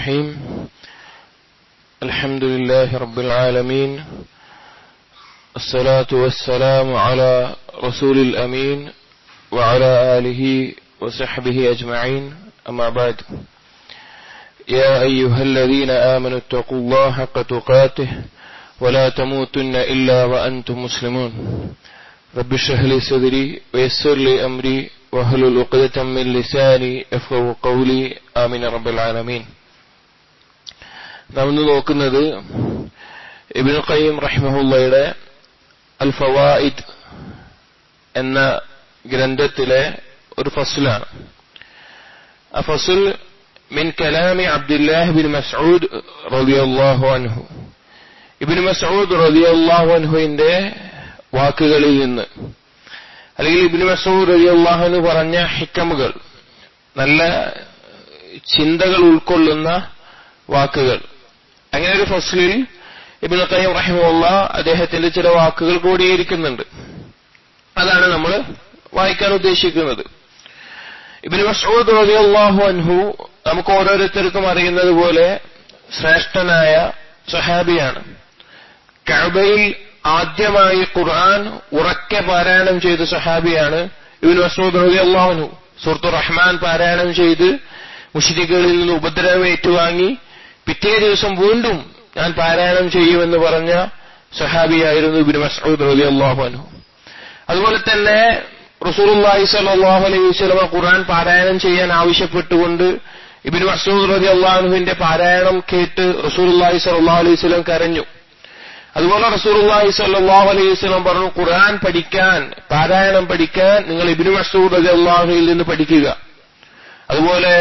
الرحيم الحمد لله رب العالمين الصلاة والسلام على رسول الأمين وعلى آله وصحبه أجمعين أما بعد يا أيها الذين آمنوا اتقوا الله حق تقاته ولا تموتن إلا وأنتم مسلمون رب اشرح لي صدري ويسر لي أمري واحلل عقدة من لساني يفقهوا قولي آمين رب العالمين നാം ഇന്ന് നോക്കുന്നത് ഇബിൻ ഖയ്യം റഹിമഹുള്ളയുടെ അൽ ഫവായിദ് എന്ന ഗ്രന്ഥത്തിലെ ഒരു ഫസ്ലാണ് ആ ഫസുൽ മിൻ കലാമി അബ്ദുല്ലാഹ് ബിൻ മസ്ഊദ് റളിയല്ലാഹു അൻഹു ഇബിൻ മസ്ഊദ് റളിയല്ലാഹു അൻഹുവിന്റെ വാക്കുകളിൽ നിന്ന് അല്ലെങ്കിൽ ഇബിൻ മസൂദ് റളിയല്ലാഹു അൻഹു പറഞ്ഞ ഹിക്കമുകൾ നല്ല ചിന്തകൾ ഉൾക്കൊള്ളുന്ന വാക്കുകൾ അങ്ങനെ ഒരു ഫസ്ലിൽ ഇബിൻ ഖയ്യം റഹിമുള്ള അദ്ദേഹത്തിന്റെ ചില വാക്കുകൾ കൂടിയിരിക്കുന്നുണ്ട് അതാണ് നമ്മൾ വായിക്കാൻ ഉദ്ദേശിക്കുന്നത് ഇബിൻ മസൂദ് റളിയല്ലാഹു അൻഹു നമുക്ക് ഓരോരുത്തർക്കും അറിയുന്നത് പോലെ ശ്രേഷ്ഠനായ സഹാബിയാണ് കഅബയിൽ ആദ്യമായി ഖുർആൻ ഉറക്കെ പാരായണം ചെയ്ത സഹാബിയാണ് ഇബിൻ മസൂദ് റളിയല്ലാഹു അൻഹു സൂറത്തു റഹ്മാൻ പാരായണം ചെയ്ത് മുഷ്രിക്കുകളിൽ നിന്ന് ഉപദ്രവം ഏറ്റുവാങ്ങി പിറ്റേ ദിവസം വീണ്ടും ഞാൻ പാരായണം ചെയ്യുമെന്ന് പറഞ്ഞ സഹാബിയായിരുന്നു ഇബിൻ മസൂദ് റളിയല്ലാഹു അൻഹു അതുപോലെ തന്നെ റസൂലുള്ളാഹി സ്വല്ലല്ലാഹു അലൈഹി വസല്ലമ ഖുർആൻ പാരായണം ചെയ്യാൻ ആവശ്യപ്പെട്ടുകൊണ്ട് ഇബിൻ മസൂദ് റളിയല്ലാഹു അൻഹുവിന്റെ പാരായണം കേട്ട് റസൂലുള്ളാഹി സ്വല്ലല്ലാഹു അലൈഹി വസല്ലം കരഞ്ഞു അതുപോലെ റസൂലുള്ളാഹി സ്വല്ലല്ലാഹു അലൈഹി വസല്ലം പറഞ്ഞു ഖുർആൻ പഠിക്കാൻ പാരായണം പഠിക്കാൻ നിങ്ങൾ ഇബ്നു മസ്ഊദ് റളിയല്ലാഹുവിൽ നിന്ന് പഠിക്കുക അതുപോലെ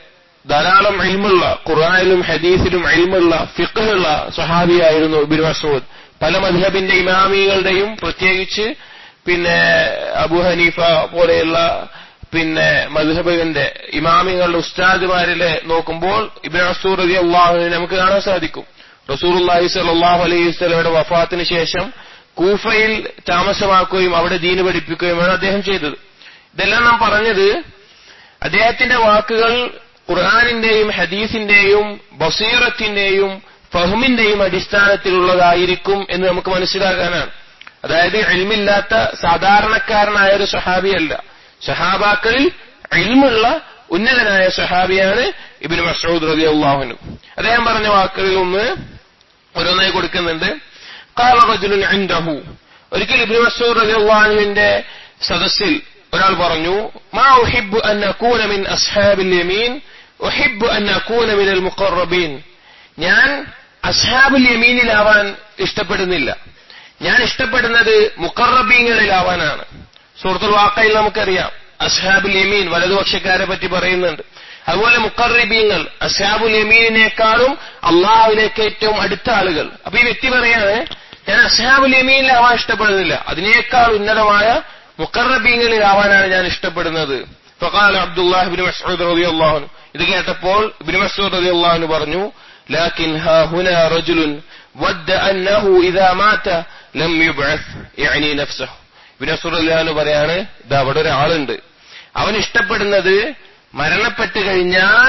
ധാരാളം ഇൽമുള്ള ഖുർആനിലും ഹദീസിലും ഇൽമുള്ള ഫിഖ്ഹുള്ള സഹാബിയായിരുന്നു ഇബ്നു മസ്ഊദ് പല മദ്ഹബിന്റെ ഇമാമികളുടെയും പ്രത്യേകിച്ച് പിന്നെ അബു ഹനീഫ പോലെയുള്ള പിന്നെ മദ്ഹബിന്റെ ഇമാമികളുടെ ഉസ്താദുമാരിലെ നോക്കുമ്പോൾ ഇബ്നു മസ്ഊദ് റളിയല്ലാഹുവിനെ നമുക്ക് കാണാൻ സാധിക്കും റസൂലുള്ളാഹി സ്വല്ലല്ലാഹു അലൈഹി വസല്ലമയുടെ വഫാത്തിന് ശേഷം കൂഫയിൽ താമസമാക്കുകയും അവിടെ ദീന് പഠിപ്പിക്കുകയുമാണ് അദ്ദേഹം ചെയ്തത് ഇതെല്ലാം നാം പറഞ്ഞത് അദ്ദേഹത്തിന്റെ വാക്കുകൾ ഖുർആാനിന്റെയും ഹദീസിന്റെയും ബസീറത്തിന്റെയും ഫഹ്മിന്റെയും അടിസ്ഥാനത്തിലുള്ളതായിരിക്കും എന്ന് നമുക്ക് മനസ്സിലാക്കാനാണ് അതായത് എൽമില്ലാത്ത സാധാരണക്കാരനായ ഒരു സഹാബിയല്ല സഹാബാക്കളിൽ എൽമുള്ള ഉന്നതനായ സഹാബിയാണ് ഇബിന് മസൂദ് റതി അള്ളാഹുനു അദ്ദേഹം പറഞ്ഞ വാക്കുകളിൽ ഒന്ന് ഓരോന്നായി കൊടുക്കുന്നുണ്ട് قال رجل عنده ഒരിക്കൽ ഇബ്നു മസൂദ് റളിയല്ലാഹുവിന്റെ സദസ്സിൽ ഒരാൾ പറഞ്ഞു മാ ഉഹിബ്ബു അൻ അകൂന മിൻ അസ്ഹാബിൽ യമീൻ ഉഹിബ്ബു അൻ അകൂന മിനൽ മുഖറബീൻ ഞാൻ അസ്ഹാബുൽ യമീനിലാവാൻ ഇഷ്ടപ്പെടുന്നില്ല ഞാൻ ഇഷ്ടപ്പെടുന്നത് മുഖറബീങ്ങളിലാവാനാണ് സൂറത്തുൽ വാക്കയിൽ നമുക്കറിയാം അസ്ഹാബുൽ യമീൻ വലതുപക്ഷക്കാരെ പറ്റി പറയുന്നുണ്ട് അതുപോലെ മുക്കറിബീങ്ങൾ അസ്ഹാബുൽ യമീനിനേക്കാളും അള്ളാഹുവിലേക്ക് ഏറ്റവും അടുത്ത ആളുകൾ അപ്പൊ ഈ വ്യക്തി പറയാണ് ഞാൻ അസ്ഹാബുൽ യമീനിലാവാൻ ഇഷ്ടപ്പെടുന്നില്ല അതിനേക്കാൾ ഉന്നതമായ മുക്കറബീങ്ങളിലാവാനാണ് ഞാൻ ഇഷ്ടപ്പെടുന്നത് ഫഖാല അബ്ദുല്ലാഹ് ബിൻ മസ്ഊദ് റളിയല്ലാഹു അൻഹു ഇത് കേട്ടപ്പോൾ ഇബ്നു മസ്ഊദ് റളിയല്ലാഹു അൻഹു പറഞ്ഞു ലാകിൻ ഹാ ഹുനാ റജുലുൻ വദ്ദ അന്നഹു ഇദാ മാത ലം യുബ്അസ് യഅനി നഫ്സഹു ഇബ്നു മസ്ഊദ് റളിയല്ലാഹു അൻഹു പറയാണ് ഇതാ അവിടെ ഒരാളുണ്ട് അവൻ ഇഷ്ടപ്പെടുന്നത് മരണപ്പെട്ടു കഴിഞ്ഞാൽ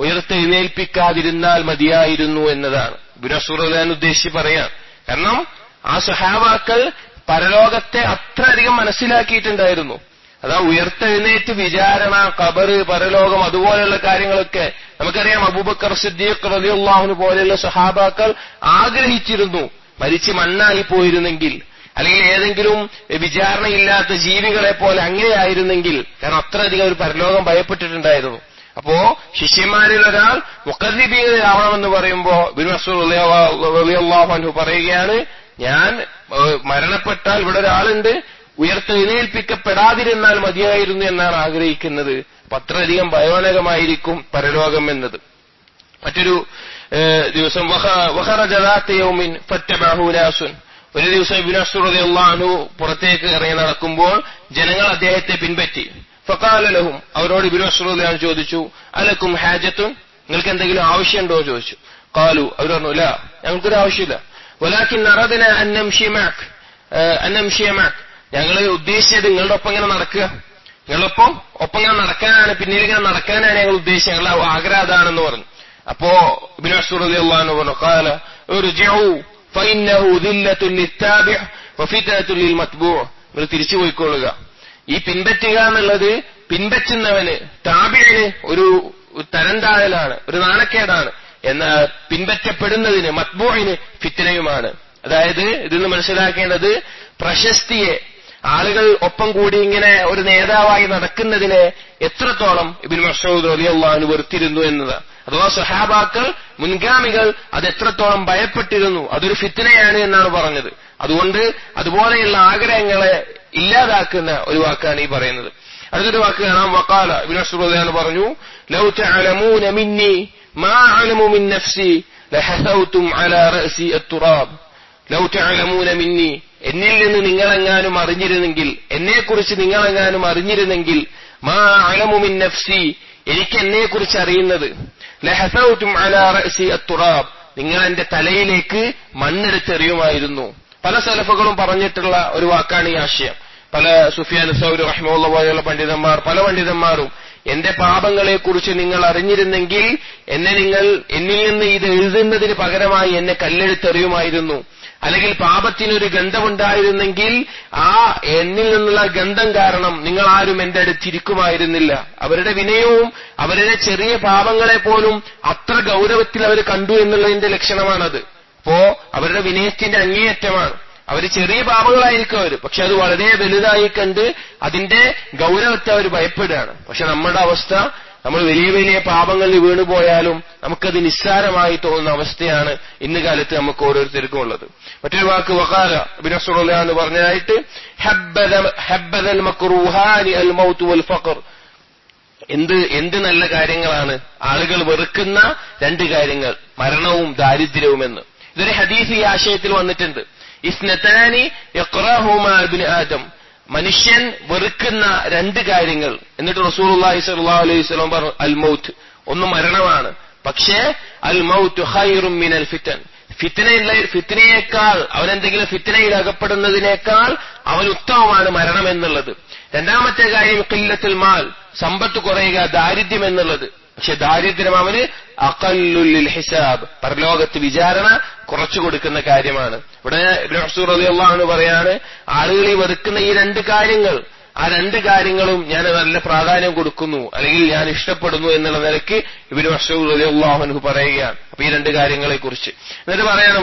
ഉയർത്തെഴുന്നേൽപ്പിക്കാതിരുന്നാൽ മതിയായിരുന്നു എന്നതാണ് ബുനസുറാൻ ഉദ്ദേശിച്ച് പറയാം കാരണം ആ സഹാബാക്കൾ പരലോകത്തെ അത്രയധികം മനസ്സിലാക്കിയിട്ടുണ്ടായിരുന്നു അതാ ഉയർത്തെഴുന്നേറ്റ് വിചാരണ കബറ് പരലോകം അതുപോലെയുള്ള കാര്യങ്ങളൊക്കെ നമുക്കറിയാം അബൂബക്കർ സിദ്ദീഖ് റലിയുള്ളാഹുന് പോലെയുള്ള സഹാബാക്കൾ ആഗ്രഹിച്ചിരുന്നു മരിച്ച് മണ്ണായി പോയിരുന്നെങ്കിൽ അല്ലെങ്കിൽ ഏതെങ്കിലും വിചാരണയില്ലാത്ത ജീവികളെ പോലെ അങ്ങനെയായിരുന്നെങ്കിൽ കാരണം അത്രയധികം ഒരു പരലോകം ഭയപ്പെട്ടിട്ടുണ്ടായിരുന്നു അപ്പോ ശിഷ്യന്മാരിൽ ഒരാൾ മുക്കദ്ദീപീകളാവണമെന്ന് പറയുമ്പോ ബിൻഹു പറയുകയാണ് ഞാൻ മരണപ്പെട്ടാൽ ഇവിടെ ഒരാളുണ്ട് ഉയർത്തെഴുന്നേൽപ്പിക്കപ്പെടാതിരുന്നാൽ മതിയായിരുന്നു എന്നാണ് ആഗ്രഹിക്കുന്നത് അപ്പൊ അത്രയധികം ഭയാനകമായിരിക്കും പരലോകം എന്നത് മറ്റൊരു ദിവസം വഹറജദാത്തയൗമിൻ ഫറ്റബഹുനാസുൻ ഒരു ദിവസം ഇബിനസുറതി അള്ളാഹു പുറത്തേക്ക് ഇറങ്ങി നടക്കുമ്പോൾ ജനങ്ങൾ അദ്ദേഹത്തെ പിൻപറ്റി ഫക്കാലലഹും അവരോട് ഇബിനസുറദിയാണ് ചോദിച്ചു അലക്കും ഹാജത്തുൻ നിങ്ങൾക്ക് എന്തെങ്കിലും ആവശ്യമുണ്ടോ ചോദിച്ചു കാലു അവർ പറഞ്ഞു ഇല്ല ഞങ്ങൾക്കൊരു ആവശ്യമില്ല വലാക്കിൻ നറദിന അന്നംഷിമാക് അന്നംഷിയമാക് ഞങ്ങൾ ഉദ്ദേശിച്ചത് നിങ്ങളുടെ ഒപ്പം ഇങ്ങനെ നടക്കുക നിങ്ങളൊപ്പം ഒപ്പം ഇങ്ങനെ നടക്കാനാണ് പിന്നിൽ ഇങ്ങനെ നടക്കാനാണ് ഞങ്ങൾ ഉദ്ദേശിച്ചത് ഞങ്ങളുടെ ആഗ്രഹം അതാണെന്ന് പറഞ്ഞു അപ്പോ ഇബ്നു മസ്ഊദ് റളിയല്ലാഹു അൻഹു പറഞ്ഞു ഖാല ഇർജിഉ ഫഇന്നഹു ദില്ലത്തുൻ ലിത്താബിഅ് വഫിതനത്തുൻ ലിൽമത്ബൂഅ് നിങ്ങൾ തിരിച്ചു പോയിക്കൊള്ളുക ഈ പിൻപറ്റുക എന്നുള്ളത് പിൻപറ്റുന്നവന് താബിയന് ഒരു തരം താഴലാണ് ഒരു നാണക്കേടാണ് എന്ന പിൻപറ്റപ്പെടുന്നതിന് മത്ബൂഹിന് ഫിത്തനയുമാണ് അതായത് ഇതിൽ മനസ്സിലാക്കേണ്ടത് പ്രശസ്തിയെ ആളുകൾ ഒപ്പം കൂടി ഇങ്ങനെ ഒരു നേതാവായി നടക്കുന്നതിനെ എത്രത്തോളം ഇബിൻ മസൂദ് റളിയല്ലാഹു വെറുത്തിരുന്നു എന്നതാണ് അഥവാ സഹാബാക്കൾ മുൻഗാമികൾ അത് എത്രത്തോളം ഭയപ്പെട്ടിരുന്നു അതൊരു ഫിത്തനയാണ് എന്നാണ് പറഞ്ഞത് അതുകൊണ്ട് അതുപോലെയുള്ള ആഗ്രഹങ്ങളെ ഇല്ലാതാക്കുന്ന ഒരു വാക്കാണ് ഈ പറയുന്നത് അടുത്തൊരു വാക്ക് കാണാം വക്കാല ഇബിൻ മസൂദ് റളിയല്ലാഹു പറഞ്ഞു ലൗ തഅലമൂന മിന്നി മാ അലമു മിൻ നഫ്സി ലഹസൗതും അലാ റഅസി അത്തുറാബ് ലൗ തഅലമൂന മിന്നി എന്നിൽ നിന്ന് നിങ്ങളെങ്ങാനും അറിഞ്ഞിരുന്നെങ്കിൽ എന്നെക്കുറിച്ച് നിങ്ങളെങ്ങാനും അറിഞ്ഞിരുന്നെങ്കിൽ മാ അലമു മിൻ നഫ്സി എനിക്ക് എന്നെക്കുറിച്ച് അറിയുന്നത് ലഹസൗതും അലാ റഅസി അത്തുറാബ് നിങ്ങൾ എന്റെ തലയിലേക്ക് മണ്ണെടുത്തെറിയുമായിരുന്നു പല സലഫുകളും പറഞ്ഞിട്ടുള്ള ഒരു വാക്കാണ് ഈ ആശയം പല സുഫിയാൻ സൗര് റഹ്മുള്ള പോലെയുള്ള പണ്ഡിതന്മാർ പല പണ്ഡിതന്മാരും എന്റെ പാപങ്ങളെ കുറിച്ച് നിങ്ങൾ അറിഞ്ഞിരുന്നെങ്കിൽ എന്നെ നിങ്ങൾ എന്നിൽ നിന്ന് ഇത് എഴുതുന്നതിന് പകരമായി എന്നെ കല്ലെടുത്തെറിയുമായിരുന്നു അല്ലെങ്കിൽ പാപത്തിനൊരു ഗന്ധമുണ്ടായിരുന്നെങ്കിൽ ആ എന്നിൽ നിന്നുള്ള ഗന്ധം കാരണം നിങ്ങൾ ആരും എന്റെ അടുത്തിരിക്കുമായിരുന്നില്ല അവരുടെ വിനയവും അവരുടെ ചെറിയ പാപങ്ങളെ പോലും അത്ര ഗൗരവത്തിൽ അവർ കണ്ടു എന്നുള്ളതിന്റെ ലക്ഷണമാണത് അപ്പോ അവരുടെ വിനയത്തിന്റെ അങ്ങേയറ്റമാണ് അവർ ചെറിയ പാപങ്ങളായിരിക്കും അവർ പക്ഷെ അത് വളരെ വലുതായി കണ്ട് അതിന്റെ ഗൗരവത്തെ അവർ ഭയപ്പെടുകയാണ് പക്ഷെ നമ്മുടെ അവസ്ഥ നമ്മൾ വലിയ വലിയ പാപങ്ങളിൽ വീണുപോയാലും നമുക്കത് നിസ്സാരമായി തോന്നുന്ന അവസ്ഥയാണ് ഇന്ന് കാലത്ത് നമുക്ക് ഓരോരുത്തർക്കും ഉള്ളത് മറ്റൊരു വാക്ക് വകാല ബിനസുള്ള എന്ന് പറഞ്ഞതായിട്ട് ഹബ്ബദൽ മക്രൂഹാനി അൽ മൗത്ത് വൽ ഫഖർ എന്ത് എന്ത് നല്ല കാര്യങ്ങളാണ് ആളുകൾ വെറുക്കുന്ന രണ്ട് കാര്യങ്ങൾ മരണവും ദാരിദ്ര്യവും എന്ന് ഇതൊരു ഹദീസ് ഈ ആശയത്തിൽ വന്നിട്ടുണ്ട് ഇസ്നത്താനി ഇബ്നു ആദം മനുഷ്യൻ വെറുക്കുന്ന രണ്ട് കാര്യങ്ങൾ എന്നിട്ട് റസൂലുള്ളാഹി സ്വല്ലല്ലാഹു അലൈഹി വസല്ലം പറഞ്ഞു അൽ മൗത്ത് ഒന്ന് മരണമാണ് പക്ഷേ അൽ മൗത്ത് ഖൈറും മിനൽ ഫിത്തൻ ഫിത്തനയുള്ള ഫിത്തനയേക്കാൾ അവനെന്തെങ്കിലും ഫിത്തനയിൽ അകപ്പെടുന്നതിനേക്കാൾ അവൻ ഉത്തമമാണ് മരണം എന്നുള്ളത് രണ്ടാമത്തെ കാര്യം കില്ലത്തുൽ മാൽ സമ്പത്ത് കുറയുക ദാരിദ്ര്യം എന്നുള്ളത് പക്ഷെ ദാരിദ്ര്യം അവന് അക്കല്ലുല്ലിൽ ഹിസാബ് പരലോകത്ത് വിചാരണ കുറച്ചു കൊടുക്കുന്ന കാര്യമാണ് ഇവിടെ റളിയല്ലാഹു പറയാണ് ആളുകൾ ഈ വെറുക്കുന്ന ഈ രണ്ട് കാര്യങ്ങൾ ആ രണ്ട് കാര്യങ്ങളും ഞാൻ നല്ല പ്രാധാന്യം കൊടുക്കുന്നു അല്ലെങ്കിൽ ഞാൻ ഇഷ്ടപ്പെടുന്നു എന്നുള്ള നിലയ്ക്ക് ഇബിന് മസൂദ് റളിയല്ലാഹു പറയുകയാണ് അപ്പൊ ഈ രണ്ട് കാര്യങ്ങളെ കുറിച്ച് എന്നിട്ട് പറയാണ്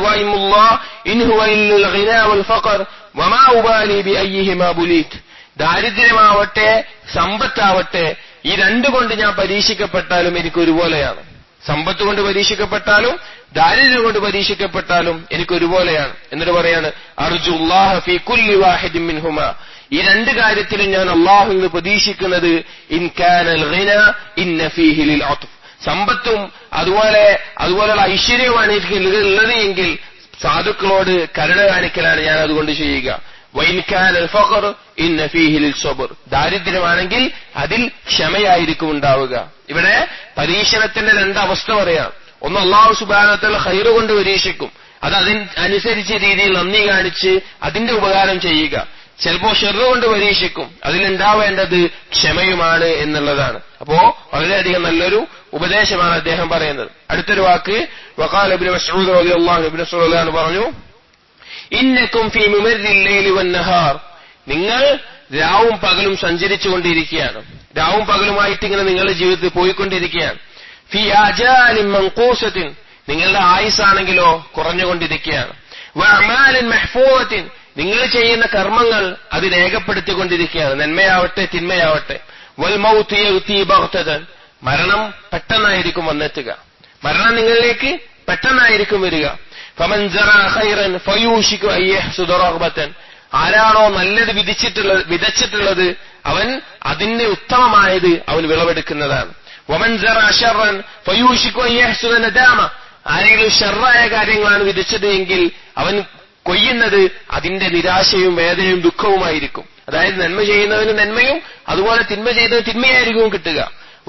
ദാരിദ്ര്യമാവട്ടെ സമ്പത്താവട്ടെ ഈ രണ്ടുകൊണ്ട് ഞാൻ പരീക്ഷിക്കപ്പെട്ടാലും എനിക്ക് ഒരുപോലെയാണ് സമ്പത്ത് കൊണ്ട് പരീക്ഷിക്കപ്പെട്ടാലും ദാരിദ്ര്യം കൊണ്ട് പരീക്ഷിക്കപ്പെട്ടാലും എനിക്ക് ഒരുപോലെയാണ് എന്നിട്ട് പറയാണ് അർജുല്ലാഹ ഫി കുല്ലി വാഹിദിൻ മിൻഹുമ ഈ രണ്ട് കാര്യത്തിലും ഞാൻ അള്ളാഹുവിൽ നിന്ന് പ്രതീക്ഷിക്കുന്നത് ഇൻ കാനൽ ഘിന ഇന്ന ഫീഹി ലിൽ അത്ഫ് സമ്പത്തും അതുപോലെ അതുപോലെയുള്ള ഐശ്വര്യമാണ് എനിക്ക് ഉള്ളത് എങ്കിൽ സാധുക്കളോട് കരുണ കാണിക്കലാണ് ഞാൻ അതുകൊണ്ട് ചെയ്യുക വൈൻകാൻ ഫഖർ ഇന്ന ഫീഹിൽ സബർ ദാരിദ്ര്യമാണെങ്കിൽ അതിൽ ക്ഷമയായിരിക്കും ഉണ്ടാവുക ഇവിടെ പരീക്ഷണത്തിന്റെ രണ്ടവസ്ഥ പറയാം ഒന്ന് അള്ളാഹു സുബാനത്തുള്ള ഹൈറ് കൊണ്ട് പരീക്ഷിക്കും അത് അതിന് അനുസരിച്ച രീതിയിൽ നന്ദി കാണിച്ച് അതിന്റെ ഉപകാരം ചെയ്യുക ചിലപ്പോ ഷെറു കൊണ്ട് പരീക്ഷിക്കും അതിലുണ്ടാവേണ്ടത് ക്ഷമയുമാണ് എന്നുള്ളതാണ് അപ്പോ വളരെയധികം നല്ലൊരു ഉപദേശമാണ് അദ്ദേഹം പറയുന്നത് അടുത്തൊരു വാക്ക് വക്കാൽ അബിൻ മസൂദ് റളിയല്ലാഹു അൻഹു ഇബ്നു മസൂദ് പറഞ്ഞു ഇന്നക്കും ഫീ മുമർദിൽ വന്നഹാർ നിങ്ങൾ രാവും പകലും സഞ്ചരിച്ചുകൊണ്ടിരിക്കുകയാണ് രാവും പകലുമായിട്ട് ഇങ്ങനെ നിങ്ങളുടെ ജീവിതത്തിൽ പോയിക്കൊണ്ടിരിക്കുകയാണ് ഫി ആജാലിൻ മൻകൂസത്തിൻ നിങ്ങളുടെ ആയുസാണെങ്കിലോ കുറഞ്ഞുകൊണ്ടിരിക്കുകയാണ് വഅമാലിൻ മഹ്ഫൂവത്തിൻ നിങ്ങൾ ചെയ്യുന്ന കർമ്മങ്ങൾ അത് രേഖപ്പെടുത്തിക്കൊണ്ടിരിക്കുകയാണ് നന്മയാവട്ടെ തിന്മയാവട്ടെ വൽ മൗത്ത് യഅതി ബഗ്തതൻ മരണം പെട്ടെന്നായിരിക്കും വന്നെത്തുക മരണം നിങ്ങളിലേക്ക് പെട്ടെന്നായിരിക്കും വരിക ഫമൻ ജറാ ഖൈറൻ ഫയൂഷികു അയ്യഹ്സുദ റഗ്ബതൻ ആരാണോ നല്ലത് വിധിച്ചിട്ടുള്ളത് വിതച്ചിട്ടുള്ളത് അവൻ അതിന് ഉത്തമമായത് അവൻ വിളവെടുക്കുന്നതാണ് വമൻ ജറാ ഷർറൻ ഫയൂഷികു അയ്യഹ്സുദ നദാമ ആരെങ്കിലും ഷർറായ കാര്യങ്ങളാണ് വിധിച്ചത് എങ്കിൽ അവൻ കൊയ്യുന്നത് അതിന്റെ നിരാശയും വേദനയും ദുഃഖവുമായിരിക്കും അതായത് നന്മ ചെയ്യുന്നവന് നന്മയും അതുപോലെ തിന്മ ചെയ്തവന് തിന്മയായിരിക്കും കിട്ടുക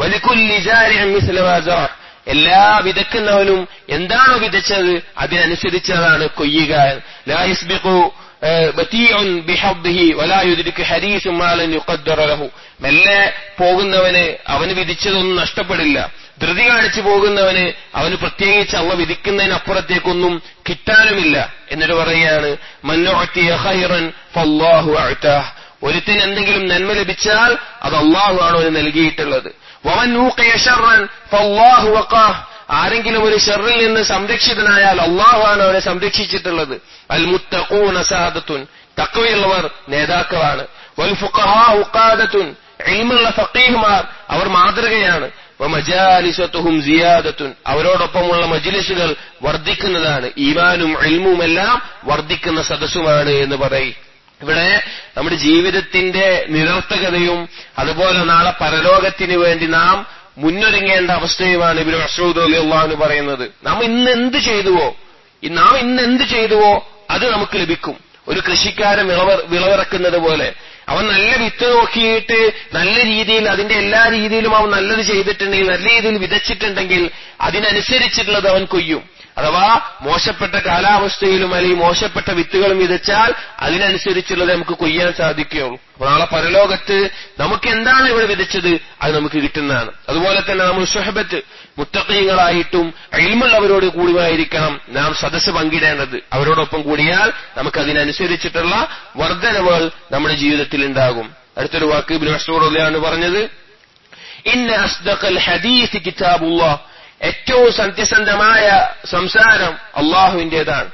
വലിക്കുല്ലിജാരിമിസ്ലവാസാർ എല്ലാ വിതക്കുന്നവനും എന്താണോ വിതച്ചത് അതിനനുസരിച്ചതാണ് കൊയ്യുക ലായിസ്ബിഖു ബത്തീഉൻ ബിഹബ്ദിഹി വലാ യുദ്രികു ഹരീസും മാലൻ യുഖദ്ദറ ലഹു മെല്ലെ പോകുന്നവന് അവന് വിധിച്ചതൊന്നും നഷ്ടപ്പെടില്ല ധൃതി കാണിച്ചു പോകുന്നവന് അവന് പ്രത്യേകിച്ച് അള്ള വിധിക്കുന്നതിനപ്പുറത്തേക്കൊന്നും കിട്ടാനുമില്ല എന്നിട്ട് പറയുകയാണ് മന്നോട്ടിയ ഹൈറൻ ഫല്ലാഹു അഴ്ത്താഹ് ഒരുത്തിന് എന്തെങ്കിലും നന്മ ലഭിച്ചാൽ അത് അള്ളാഹു ആണ് അവന് നൽകിയിട്ടുള്ളത് വമൻ ഊഖയ ശർറൻ ഫല്ലാഹു വഖാഹ് ആരെങ്കിലും ഒരു ഷെറിൽ നിന്ന് സംരക്ഷിതനായാൽ അള്ളാഹുവാണ് അവനെ സംരക്ഷിച്ചിട്ടുള്ളത് അൽ മുത്തഖൂന സാദത്തുൻ തക്വയുള്ളവർ നേതാക്കളാണ് വൽ ഫുഖഹാ ഉഖാദത്തുൻ ഇൽമുള്ള ഫഖീഹുമാർ അവർ മാതൃകയാണ് വമജാലിസത്തുഹും സിയാദത്തുൻ അവരോടൊപ്പമുള്ള മജ്ലിസുകൾ വർദ്ധിക്കുന്നതാണ് ഈമാനും ഇൽമും എല്ലാം വർദ്ധിക്കുന്ന സദസ്സുമാണ് എന്ന് പറയും ഇവിടെ നമ്മുടെ ജീവിതത്തിന്റെ നിരർത്ഥകതയും അതുപോലെ നാളെ പരലോകത്തിന് വേണ്ടി നാം മുന്നൊരുങ്ങേണ്ട അവസ്ഥയുമാണ് ഇബിന് മസൂദ് അലി അള്ളാഹുന് പറയുന്നത് നാം ഇന്ന് എന്ത് ചെയ്തുവോ നാം ഇന്ന് എന്ത് ചെയ്തുവോ അത് നമുക്ക് ലഭിക്കും ഒരു കൃഷിക്കാരൻ വിളവ വിളവിറക്കുന്നത് പോലെ അവൻ നല്ല വിത്ത് നോക്കിയിട്ട് നല്ല രീതിയിൽ അതിന്റെ എല്ലാ രീതിയിലും അവൻ നല്ലത് ചെയ്തിട്ടുണ്ടെങ്കിൽ നല്ല രീതിയിൽ വിതച്ചിട്ടുണ്ടെങ്കിൽ അതിനനുസരിച്ചിട്ടുള്ളത് അവൻ കൊയ്യും അഥവാ മോശപ്പെട്ട കാലാവസ്ഥയിലും അല്ലെങ്കിൽ മോശപ്പെട്ട വിത്തുകളും വിതച്ചാൽ അതിനനുസരിച്ചുള്ളത് നമുക്ക് കൊയ്യാൻ സാധിക്കുകയുള്ളൂ അപ്പൊ നാളെ പരലോകത്ത് നമുക്ക് എന്താണ് ഇവിടെ വിതച്ചത് അത് നമുക്ക് കിട്ടുന്നതാണ് അതുപോലെ തന്നെ നമ്മൾ സുഹബത്ത് മുത്തക്കീങ്ങളായിട്ടും അയിമുള്ളവരോട് കൂടിയായിരിക്കണം നാം സദസ്സ് പങ്കിടേണ്ടത് അവരോടൊപ്പം കൂടിയാൽ നമുക്ക് അതിനനുസരിച്ചിട്ടുള്ള വർധനവുകൾ നമ്മുടെ ജീവിതത്തിൽ ഉണ്ടാകും അടുത്തൊരു വാക്ക് ഇബ്നു മസ്ഊദ് പറഞ്ഞത് ഇന്ന അസ്ദഖൽ ഹദീസ് കിതാബുല്ലാഹ് ഏറ്റവും സത്യസന്ധമായ സംസാരം അള്ളാഹുവിന്റേതാണ്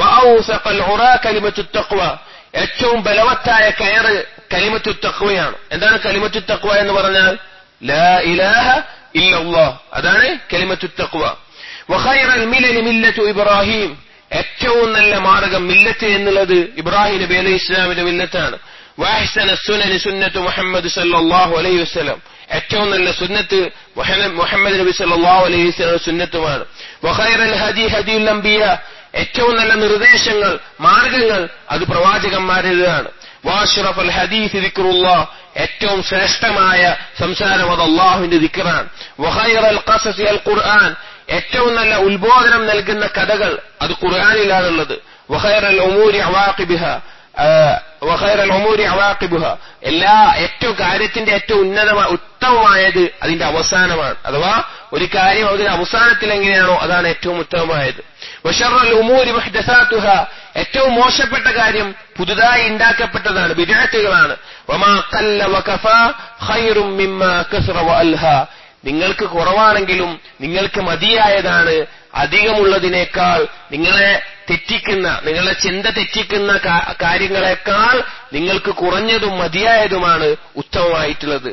കലിമത്തു തക്വ ഏറ്റവും ബലവത്തായ കയറ് കലിമത്തു തക്വയാണ് എന്താണ് കലിമത്തു തക്വ എന്ന് പറഞ്ഞാൽ ലാ ഇലാഹ ഇല്ലല്ലാഹ് അതാണ് കലിമത്തു തക്വ വഖൈറൽ മിലനി മില്ലത്തു ഇബ്രാഹിം ഏറ്റവും നല്ല മാർഗം മില്ലത്ത് എന്നുള്ളത് ഇബ്രാഹിം നബി അലൈഹി ഇസ്ലാമിന്റെ മില്ലത്താണ് വാഹ്സന സുനനി സുന്നത്തു മുഹമ്മദ് സല്ലല്ലാഹു അലൈഹി വസല്ലം ഏറ്റവും നല്ല സുന്നത്ത് മുഹമ്മദ് നബി സല്ലല്ലാഹു അലൈഹി വസല്ലം സുന്നത്തുമാണ് വഖൈറൽ ഹദി ഹദിയുൽ അംബിയ ഏറ്റവും നല്ല നിർദ്ദേശങ്ങൾ മാർഗങ്ങൾ അത് പ്രവാചകന്മാരുടേതാണ് വാഷ്റഫ് അൽ ഹദീസ് ദിക്റുല്ലാഹ് ഏറ്റവും ശ്രേഷ്ഠമായ സംസാരം അത് അള്ളാഹുവിന്റെ ദിക്റാണ് വഖൈറൽ ഖസസി അൽ ഖുർആൻ ഏറ്റവും നല്ല ഉത്ബോധനം നൽകുന്ന കഥകൾ അത് ഖുർആനിലാണുള്ളത് വഖൈറൽ ഉമൂരി അവാഖിബിഹ വഖൈറൽ ഉമൂരി അവാഖിബുഹ എല്ലാ ഏറ്റവും കാര്യത്തിന്റെ ഏറ്റവും ഉന്നതമായ ഉത്തമമായത് അതിന്റെ അവസാനമാണ് അഥവാ ഒരു കാര്യം അതിന്റെ അവസാനത്തിൽ എങ്ങനെയാണോ അതാണ് ഏറ്റവും ഉത്തമമായത് വഷറൽ ഉമൂരി മുഹ്ദസാത്തുഹ ഏറ്റവും മോശപ്പെട്ട കാര്യം പുതുതായി ഉണ്ടാക്കപ്പെട്ടതാണ് വിദഗ്ധകളാണ് വമാ ഖല്ല വകഫ ഖൈറും മിമ്മാ കസ്റ വഅൽഹ നിങ്ങൾക്ക് കുറവാണെങ്കിലും നിങ്ങൾക്ക് മതിയായതാണ് അധികമുള്ളതിനേക്കാൾ നിങ്ങളെ തെറ്റിക്കുന്ന നിങ്ങളെ ചിന്ത തെറ്റിക്കുന്ന കാര്യങ്ങളെക്കാൾ നിങ്ങൾക്ക് കുറഞ്ഞതും മതിയായതുമാണ് ഉത്തമമായിട്ടുള്ളത്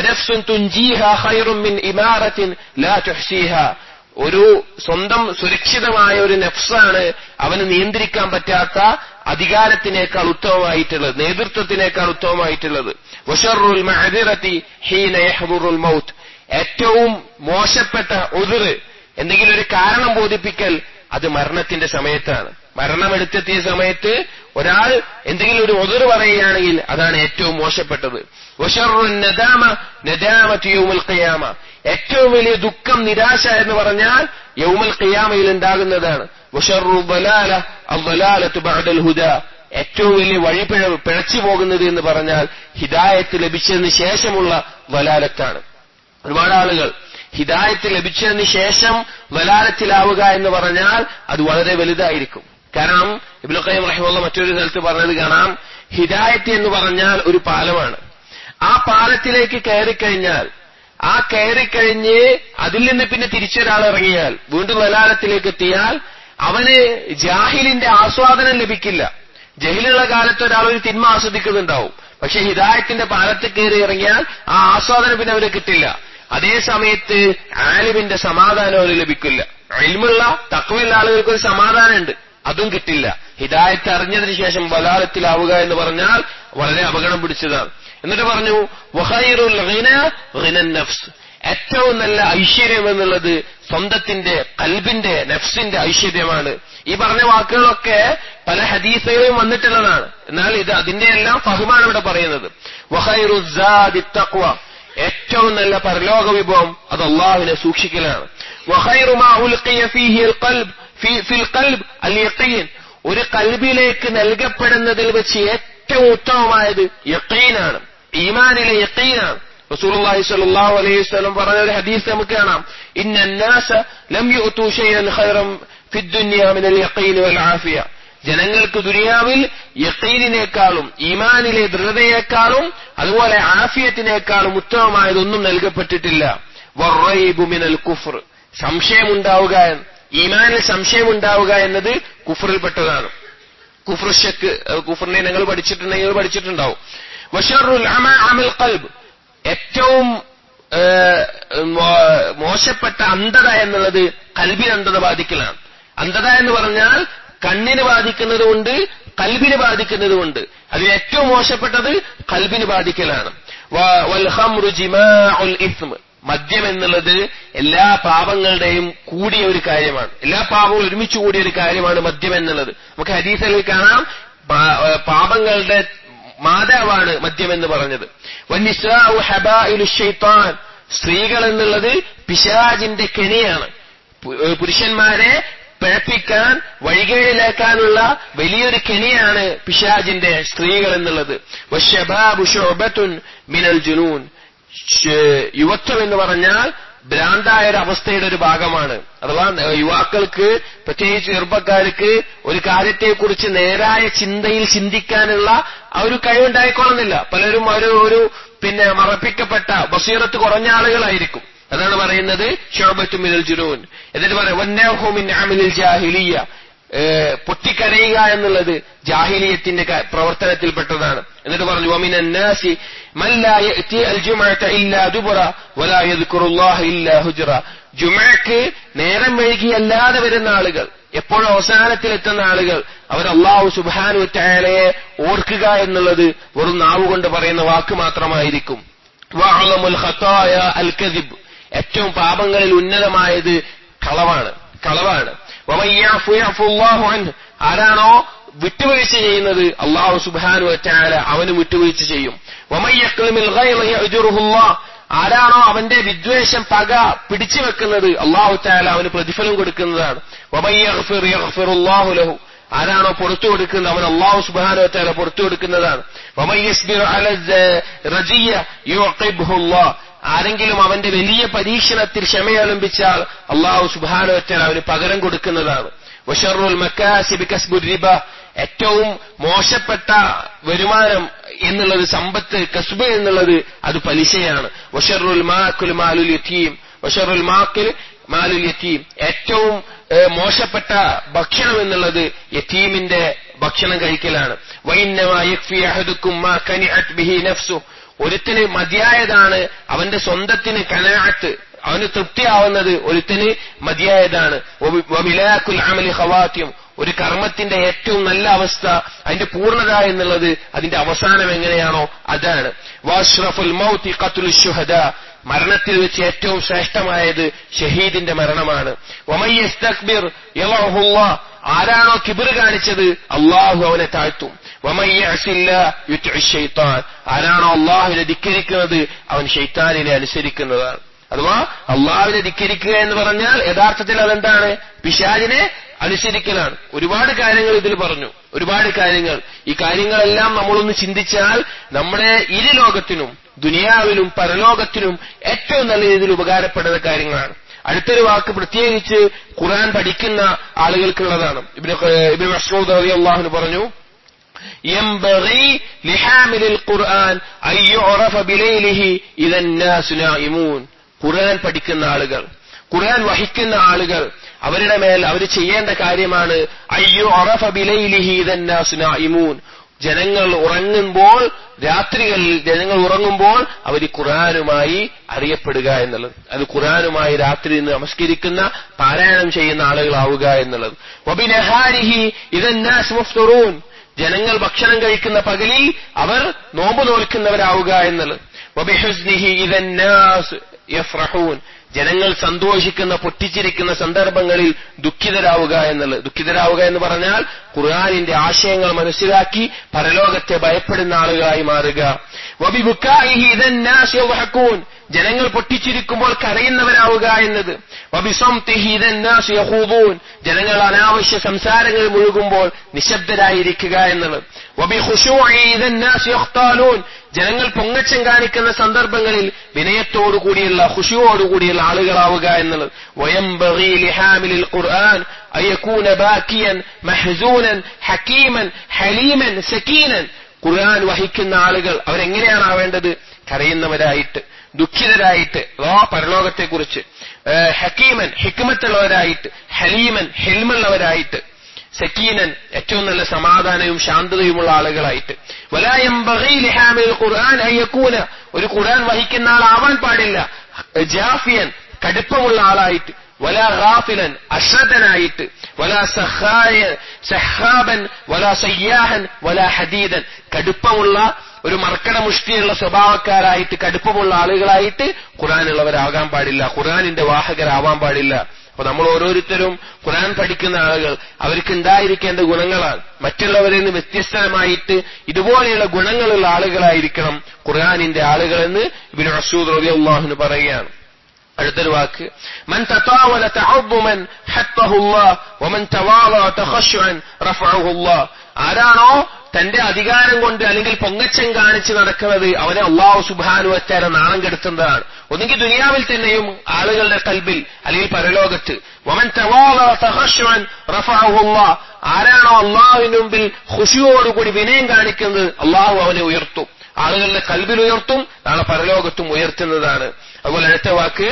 ഒരു സ്വന്തം സുരക്ഷിതമായ ഒരു നഫ്സാണ് അവന് നിയന്ത്രിക്കാൻ പറ്റാത്ത അധികാരത്തിനേക്കാൾ ഉത്തമമായിട്ടുള്ളത് നേതൃത്വത്തിനേക്കാൾ ഉത്തമമായിട്ടുള്ളത് വഷറുൽ മഅദിറതി ഹീന യഹ്ദുറുൽ മൗത്ത് ഏറ്റവും മോശപ്പെട്ട ഉതിറ് എന്തെങ്കിലും ഒരു കാരണം ബോധിപ്പിക്കൽ അത് മരണത്തിന്റെ സമയത്താണ് മരണം എടുത്തെത്തിയ സമയത്ത് ഒരാൾ എന്തെങ്കിലും ഒരു ഒതിർ പറയുകയാണെങ്കിൽ അതാണ് ഏറ്റവും മോശപ്പെട്ടത് ഖിയാമ ഏറ്റവും വലിയ ദുഃഖം നിരാശ എന്ന് പറഞ്ഞാൽ യൗമൽ ഖിയാമയിൽ ഉണ്ടാകുന്നതാണ് ഏറ്റവും വലിയ വഴി പിഴച്ചു പോകുന്നത് എന്ന് പറഞ്ഞാൽ ഹിദായത്ത് ലഭിച്ചതിന് ശേഷമുള്ള വലാലത്താണ് ഒരുപാട് ആളുകൾ ഹിദായത്ത് ലഭിച്ചതിന് ശേഷം വലാലത്തിലാവുക എന്ന് പറഞ്ഞാൽ അത് വളരെ വലുതായിരിക്കും കാരണം ഇബ്നു ഖയ്യിം റഹിമുള്ള മറ്റൊരു സ്ഥലത്ത് പറഞ്ഞത് കാണാം ഹിദായത്ത് എന്ന് പറഞ്ഞാൽ ഒരു പാലമാണ് ആ പാലത്തിലേക്ക് കയറിക്കഴിഞ്ഞാൽ ആ കയറിക്കഴിഞ്ഞ് അതിൽ നിന്ന് പിന്നെ തിരിച്ചൊരാൾ ഇറങ്ങിയാൽ വീണ്ടും വലാലത്തിലേക്ക് എത്തിയാൽ അവന് ജാഹിലിന്റെ ആസ്വാദനം ലഭിക്കില്ല ജഹിലുള്ള കാലത്ത് ഒരാൾ ഒരു തിന്മ ആസ്വദിക്കുന്നുണ്ടാവും പക്ഷെ ഹിദായത്തിന്റെ പാലത്തിൽ കയറി ഇറങ്ങിയാൽ ആ ആസ്വാദനം പിന്നെ അവന് കിട്ടില്ല അതേ സമയത്ത് ആലിമിന്റെ സമാധാനം അവന് ലഭിക്കില്ല ഇൽമുള്ള തക്കവയുള്ള ആളുകൾക്ക് ഒരു സമാധാനമുണ്ട് അതും കിട്ടില്ല ഹിദായത്ത് അറിഞ്ഞതിന് ശേഷം ബലാലത്തിലാവുക എന്ന് പറഞ്ഞാൽ വളരെ അപകടം പിടിച്ചതാണ് എന്നിട്ട് പറഞ്ഞു വഹൈറുൽ നഫ്സ് ഏറ്റവും നല്ല ഐശ്വര്യം എന്നുള്ളത് സ്വന്തത്തിന്റെ കൽബിന്റെ നഫ്സിന്റെ ഐശ്വര്യമാണ് ഈ പറഞ്ഞ വാക്കുകളൊക്കെ പല ഹദീസുകളും വന്നിട്ടുള്ളതാണ് എന്നാൽ ഇത് അതിന്റെ എല്ലാം ഫഹമാണ് ഇവിടെ പറയുന്നത് വഹൈറുസാദി തക്വ ഏറ്റവും നല്ല പരലോക വിഭവം അത് അള്ളാഹുവിനെ സൂക്ഷിക്കലാണ് ഒരു കൽബിലേക്ക് നൽകപ്പെടുന്നതിൽ വെച്ച് ഏറ്റവും ഉത്തമമായത് യക്കീനാണ് ഈമാനിലെ യക്കീനാണ് റസൂലുള്ളാഹി സ്വല്ലല്ലാഹു അലൈഹി വസല്ലം പറഞ്ഞ ഒരു ഹദീസ് നമുക്ക് കാണാം ഇന്നന്നാസ ലം യുഅതു ഷൈഅൻ ഖൈറൻ ഫിദ്ദുനിയ മിനൽ യഖീൻ വൽ ആഫിയ ജനങ്ങൾക്ക് ദുനിയാവിൽ യക്കീനിനേക്കാളും ഈമാനിലെ ദൃഢതയേക്കാളും അതുപോലെ ആഫിയത്തിനേക്കാളും ഉത്തമമായതൊന്നും നൽകപ്പെട്ടിട്ടില്ല വറൈബു മിനൽ കുഫർ സംശയമുണ്ടാവുക ഈമാനിൽ സംശയമുണ്ടാവുക എന്നത് കുഫറിൽപ്പെട്ടതാണ് കുഫർ ഷക്ക് കുഫറിനെ നിങ്ങൾ പഠിച്ചിട്ടുണ്ടെങ്കിൽ പഠിച്ചിട്ടുണ്ടാവും വഷറുൽ അമൽ ഖൽബ് ഏറ്റവും മോശപ്പെട്ട അന്ധത എന്നുള്ളത് കൽബിന് അന്ധത ബാധിക്കലാണ് അന്ധത എന്ന് പറഞ്ഞാൽ കണ്ണിന് ബാധിക്കുന്നതുകൊണ്ട് കൽബിന് ബാധിക്കുന്നതുകൊണ്ട് അതിൽ ഏറ്റവും മോശപ്പെട്ടത് കൽബിന് ബാധിക്കലാണ് മദ്യം എന്നുള്ളത് എല്ലാ പാപങ്ങളുടെയും കൂടിയ ഒരു കാര്യമാണ് എല്ലാ പാപങ്ങളും ഒരുമിച്ച് കൂടിയ ഒരു കാര്യമാണ് മദ്യം എന്നുള്ളത് നമുക്ക് ഹദീസലിൽ കാണാം പാപങ്ങളുടെ മാതാവാണ് മദ്യം എന്ന് പറഞ്ഞത് സ്ത്രീകൾ എന്നുള്ളത് പിശാജിന്റെ കെണിയാണ് പുരുഷന്മാരെ പിഴപ്പിക്കാൻ വഴികേടിലാക്കാനുള്ള വലിയൊരു കെണിയാണ് പിശാജിന്റെ സ്ത്രീകൾ എന്നുള്ളത് മിനൽ ജുനൂൻ യുവത്വം എന്ന് പറഞ്ഞാൽ ഭ്രാന്തായ ഒരു അവസ്ഥയുടെ ഒരു ഭാഗമാണ് അഥവാ യുവാക്കൾക്ക് പ്രത്യേകിച്ച് ചെറുപ്പക്കാർക്ക് ഒരു കാര്യത്തെക്കുറിച്ച് നേരായ ചിന്തയിൽ ചിന്തിക്കാനുള്ള ആ ഒരു കഴിവുണ്ടായിക്കൊള്ളുന്നില്ല പലരും ഒരു ഒരു പിന്നെ മറപ്പിക്കപ്പെട്ട ബസീറത്ത് കുറഞ്ഞ ആളുകളായിരിക്കും അതാണ് പറയുന്നത് ഷോബത്തു മിനൽ ജുനൂൻ എന്നിട്ട് പറയാം ജാഹിലിയ പൊട്ടിക്കരയുക എന്നുള്ളത് ജാഹിലിയത്തിന്റെ പ്രവർത്തനത്തിൽപ്പെട്ടതാണ് എന്നിട്ട് പറഞ്ഞു വമിനന്നാസി ജുമക്ക് നേരം വൈകി അല്ലാതെ വരുന്ന ആളുകൾ എപ്പോഴും അവസാനത്തിലെത്തുന്ന ആളുകൾ അവർ അള്ളാഹു സുബാനു ചായാലയെ ഓർക്കുക എന്നുള്ളത് വെറും നാവുകൊണ്ട് പറയുന്ന വാക്ക് മാത്രമായിരിക്കും അൽ കദിബ് ഏറ്റവും പാപങ്ങളിൽ ഉന്നതമായത് കളവാണ് കളവാണ് ആരാണോ വിട്ടുവീഴ്ച ചെയ്യുന്നത് അള്ളാഹു സുബാനു വറ്റാല അവന് വിട്ടുവീഴ്ച ചെയ്യും ആരാണോ അവന്റെ വിദ്വേഷം പക പിടിച്ചു വെക്കുന്നത് അള്ളാഹു താല അവന് പ്രതിഫലം കൊടുക്കുന്നതാണ് ലഹു ആരാണോ പുറത്തു കൊടുക്കുന്നത് അവൻ അള്ളാഹു സുബാനു വറ്റാല പുറത്തു കൊടുക്കുന്നതാണ് ആരെങ്കിലും അവന്റെ വലിയ പരീക്ഷണത്തിൽ ക്ഷമയലംബിച്ചാൽ അള്ളാഹു സുബാനു വറ്റാൽ അവന് പകരം കൊടുക്കുന്നതാണ് വഷറുൽ മക്കാസിബി കസ്ബുർ റിബ ഏറ്റവും മോശപ്പെട്ട വരുമാനം എന്നുള്ളത് സമ്പത്ത് കസ്ബ് എന്നുള്ളത് അത് പലിശയാണ് വഷറുൽ മാക്കുൽ മാലുൽ യത്തീം വഷറുൽ മാക്കിൽ മാലുൽ യത്തീം ഏറ്റവും മോശപ്പെട്ട ഭക്ഷണം എന്നുള്ളത് യത്തീമിന്റെ ഭക്ഷണം കഴിക്കലാണ് ഒരുത്തിന് മതിയായതാണ് അവന്റെ സ്വന്തത്തിന് കനാത്ത് അവന് തൃപ്തിയാവുന്നത് ഒരുത്തിന് മതിയായതാണ് അമലി ഹവാത്യം ഒരു കർമ്മത്തിന്റെ ഏറ്റവും നല്ല അവസ്ഥ അതിന്റെ പൂർണ്ണത എന്നുള്ളത് അതിന്റെ അവസാനം എങ്ങനെയാണോ അതാണ് വാഷ്റഫുൽ മൗത്തി ഖത്തുൽ ഷുഹദ മരണത്തിൽ വെച്ച് ഏറ്റവും ശ്രേഷ്ഠമായത് ഷഹീദിന്റെ മരണമാണ് ഒമയ്യസ്തക്ബിർ ആരാണോ കിബിർ കാണിച്ചത് അള്ളാഹു അവനെ താഴ്ത്തും ആരാണോ അള്ളാഹുവിനെ ധിക്കരിക്കുന്നത് അവൻ ഷെയ്ത്താനിനെ അനുസരിക്കുന്നതാണ് അഥവാ അള്ളാഹുവിനെ ധിക്കരിക്കുക എന്ന് പറഞ്ഞാൽ യഥാർത്ഥത്തിൽ അതെന്താണ് പിശാജിനെ അനുസരിക്കലാണ് ഒരുപാട് കാര്യങ്ങൾ ഇതിൽ പറഞ്ഞു ഒരുപാട് കാര്യങ്ങൾ ഈ കാര്യങ്ങളെല്ലാം നമ്മളൊന്ന് ചിന്തിച്ചാൽ നമ്മുടെ ഇരു ലോകത്തിനും ദുനിയാവിലും പരലോകത്തിനും ഏറ്റവും നല്ല രീതിയിൽ ഉപകാരപ്പെടുന്ന കാര്യങ്ങളാണ് അടുത്തൊരു വാക്ക് പ്രത്യേകിച്ച് ഖുറാൻ പഠിക്കുന്ന ആളുകൾക്കുള്ളതാണ് ഇബിന് ഇബിന് മസ്റൂദ് അലി അള്ളാഹുന് പറഞ്ഞു ينبغي لحامل القرآن أن يعرف بليله إذا الناس نائمون ഖുർആൻ പഠിക്കുന്ന ആളുകൾ ഖുർആൻ വഹിക്കുന്ന ആളുകൾ അവരുടെ മേൽ അവർ ചെയ്യേണ്ട കാര്യമാണ് അയ്യോ അറഫ ബിലൈലിഹി ഇമൂൻ ജനങ്ങൾ ഉറങ്ങുമ്പോൾ രാത്രികളിൽ ജനങ്ങൾ ഉറങ്ങുമ്പോൾ അവർ ഖുർആാനുമായി അറിയപ്പെടുക എന്നുള്ളത് അത് ഖുർആാനുമായി രാത്രി നിന്ന് നമസ്കരിക്കുന്ന പാരായണം ചെയ്യുന്ന ആളുകളാവുക എന്നുള്ളത് വബിനഹാരിഹി ഇതന്നാസ് മുഫ്തുറൂൻ ജനങ്ങൾ ഭക്ഷണം കഴിക്കുന്ന പകലിൽ അവർ നോമ്പ് നോൽക്കുന്നവരാവുക എന്നുള്ളത് വബിഹുസ്നിഹി ഇതന്നാസ് യഫ്രഹൂൻ ജനങ്ങൾ സന്തോഷിക്കുന്ന പൊട്ടിച്ചിരിക്കുന്ന സന്ദർഭങ്ങളിൽ ദുഃഖിതരാവുക എന്നുള്ളത് ദുഃഖിതരാവുക എന്ന് പറഞ്ഞാൽ ഖുർആാനിന്റെ ആശയങ്ങൾ മനസ്സിലാക്കി പരലോകത്തെ ഭയപ്പെടുന്ന ആളുകളായി മാറുക ജനങ്ങൾ പൊട്ടിച്ചിരിക്കുമ്പോൾ കരയുന്നവരാവുക എന്നത് വബിസംതിഹി ഇദന്നാസ് യഖൂദൂൻ ജനങ്ങൾ അനാവശ്യ സംസാരങ്ങൾ മുഴുകുമ്പോൾ നിശബ്ദരായിരിക്കുക എന്നുള്ളത് വബിഖുശൂഇ ഇദന്നാസ് യഖ്താലൂൻ ജനങ്ങൾ പൊങ്ങച്ചം കാണിക്കുന്ന സന്ദർഭങ്ങളിൽ വിനയത്തോടുകൂടിയുള്ള ഖുശുവോടുകൂടിയുള്ള ആളുകളാവുക എന്നുള്ളത് വയംബഗി ലിഹാമിലിൽ ഖുർആൻ അയകൂന ബാക്കിയൻ മഹ്സൂനൻ ഹക്കീമൻ ഹലീമൻ സക്കീനൻ ഖുർആൻ വഹിക്കുന്ന ആളുകൾ അവരെങ്ങനെയാണ് ആവേണ്ടത് കരയുന്നവരായിട്ട് ദുഃഖിതരായിട്ട് ആ പരലോകത്തെക്കുറിച്ച് ഹക്കീമൻ ഹിക്മത്തുള്ളവരായിട്ട് ഹലീമൻ ഹെൽമുള്ളവരായിട്ട് സക്കീനൻ ഏറ്റവും നല്ല സമാധാനവും ശാന്തതയുമുള്ള ആളുകളായിട്ട് വലായം ബഹീലിഹാമിൽ ഖുർആൻ അയ്യക്കൂന ഒരു ഖുർആൻ വഹിക്കുന്ന ആളാവാൻ പാടില്ല ജാഫിയൻ കടുപ്പമുള്ള ആളായിട്ട് വല ഗാഫിലൻ അശ്രദ്ധനായിട്ട് വല സഹായ സഹാബൻ വല സയ്യാഹൻ വല ഹദീദൻ കടുപ്പമുള്ള ഒരു മർക്കട മുഷ്ടിയുള്ള സ്വഭാവക്കാരായിട്ട് കടുപ്പമുള്ള ആളുകളായിട്ട് ഖുറാനുള്ളവരാകാൻ പാടില്ല ഖുറാനിന്റെ വാഹകരാവാൻ പാടില്ല അപ്പൊ നമ്മൾ ഓരോരുത്തരും ഖുറാൻ പഠിക്കുന്ന ആളുകൾ അവർക്ക് ഉണ്ടായിരിക്കേണ്ട ഗുണങ്ങളാണ് മറ്റുള്ളവരിൽ നിന്ന് വ്യത്യസ്തമായിട്ട് ഇതുപോലെയുള്ള ഗുണങ്ങളുള്ള ആളുകളായിരിക്കണം ഖുർആാനിന്റെ ആളുകളെന്ന് ഇബിൻ മസൂദ് റബി അള്ളാഹുന് പറയുകയാണ് അടുത്തൊരു വാക്ക് മൻ തതാവല തഅദ്ദുമൻ ഹത്തഹുല്ലാഹ് വമൻ തവാള തഖശുഅൻ റഫഅഹുല്ലാഹ് ആരാണോ തന്റെ അധികാരം കൊണ്ട് അല്ലെങ്കിൽ പൊങ്ങച്ചം കാണിച്ച് നടക്കുന്നത് അവനെ അള്ളാഹു സുബാനു വച്ചാല നാണം കെടുത്തുന്നതാണ് ഒന്നുകിൽ ദുനിയാവിൽ തന്നെയും ആളുകളുടെ കൽബിൽ അല്ലെങ്കിൽ പരലോകത്ത് വമൻ തവാള തഖശുഅൻ റഫഅഹുല്ലാഹ് ആരാണോ അള്ളാഹുവിന് മുമ്പിൽ ഖുശുവോടുകൂടി വിനയം കാണിക്കുന്നത് അള്ളാഹു അവനെ ഉയർത്തും ആളുകളുടെ കൽബിൽ ഉയർത്തും നാളെ പരലോകത്തും ഉയർത്തുന്നതാണ് അതുപോലെ അടുത്ത വാക്ക്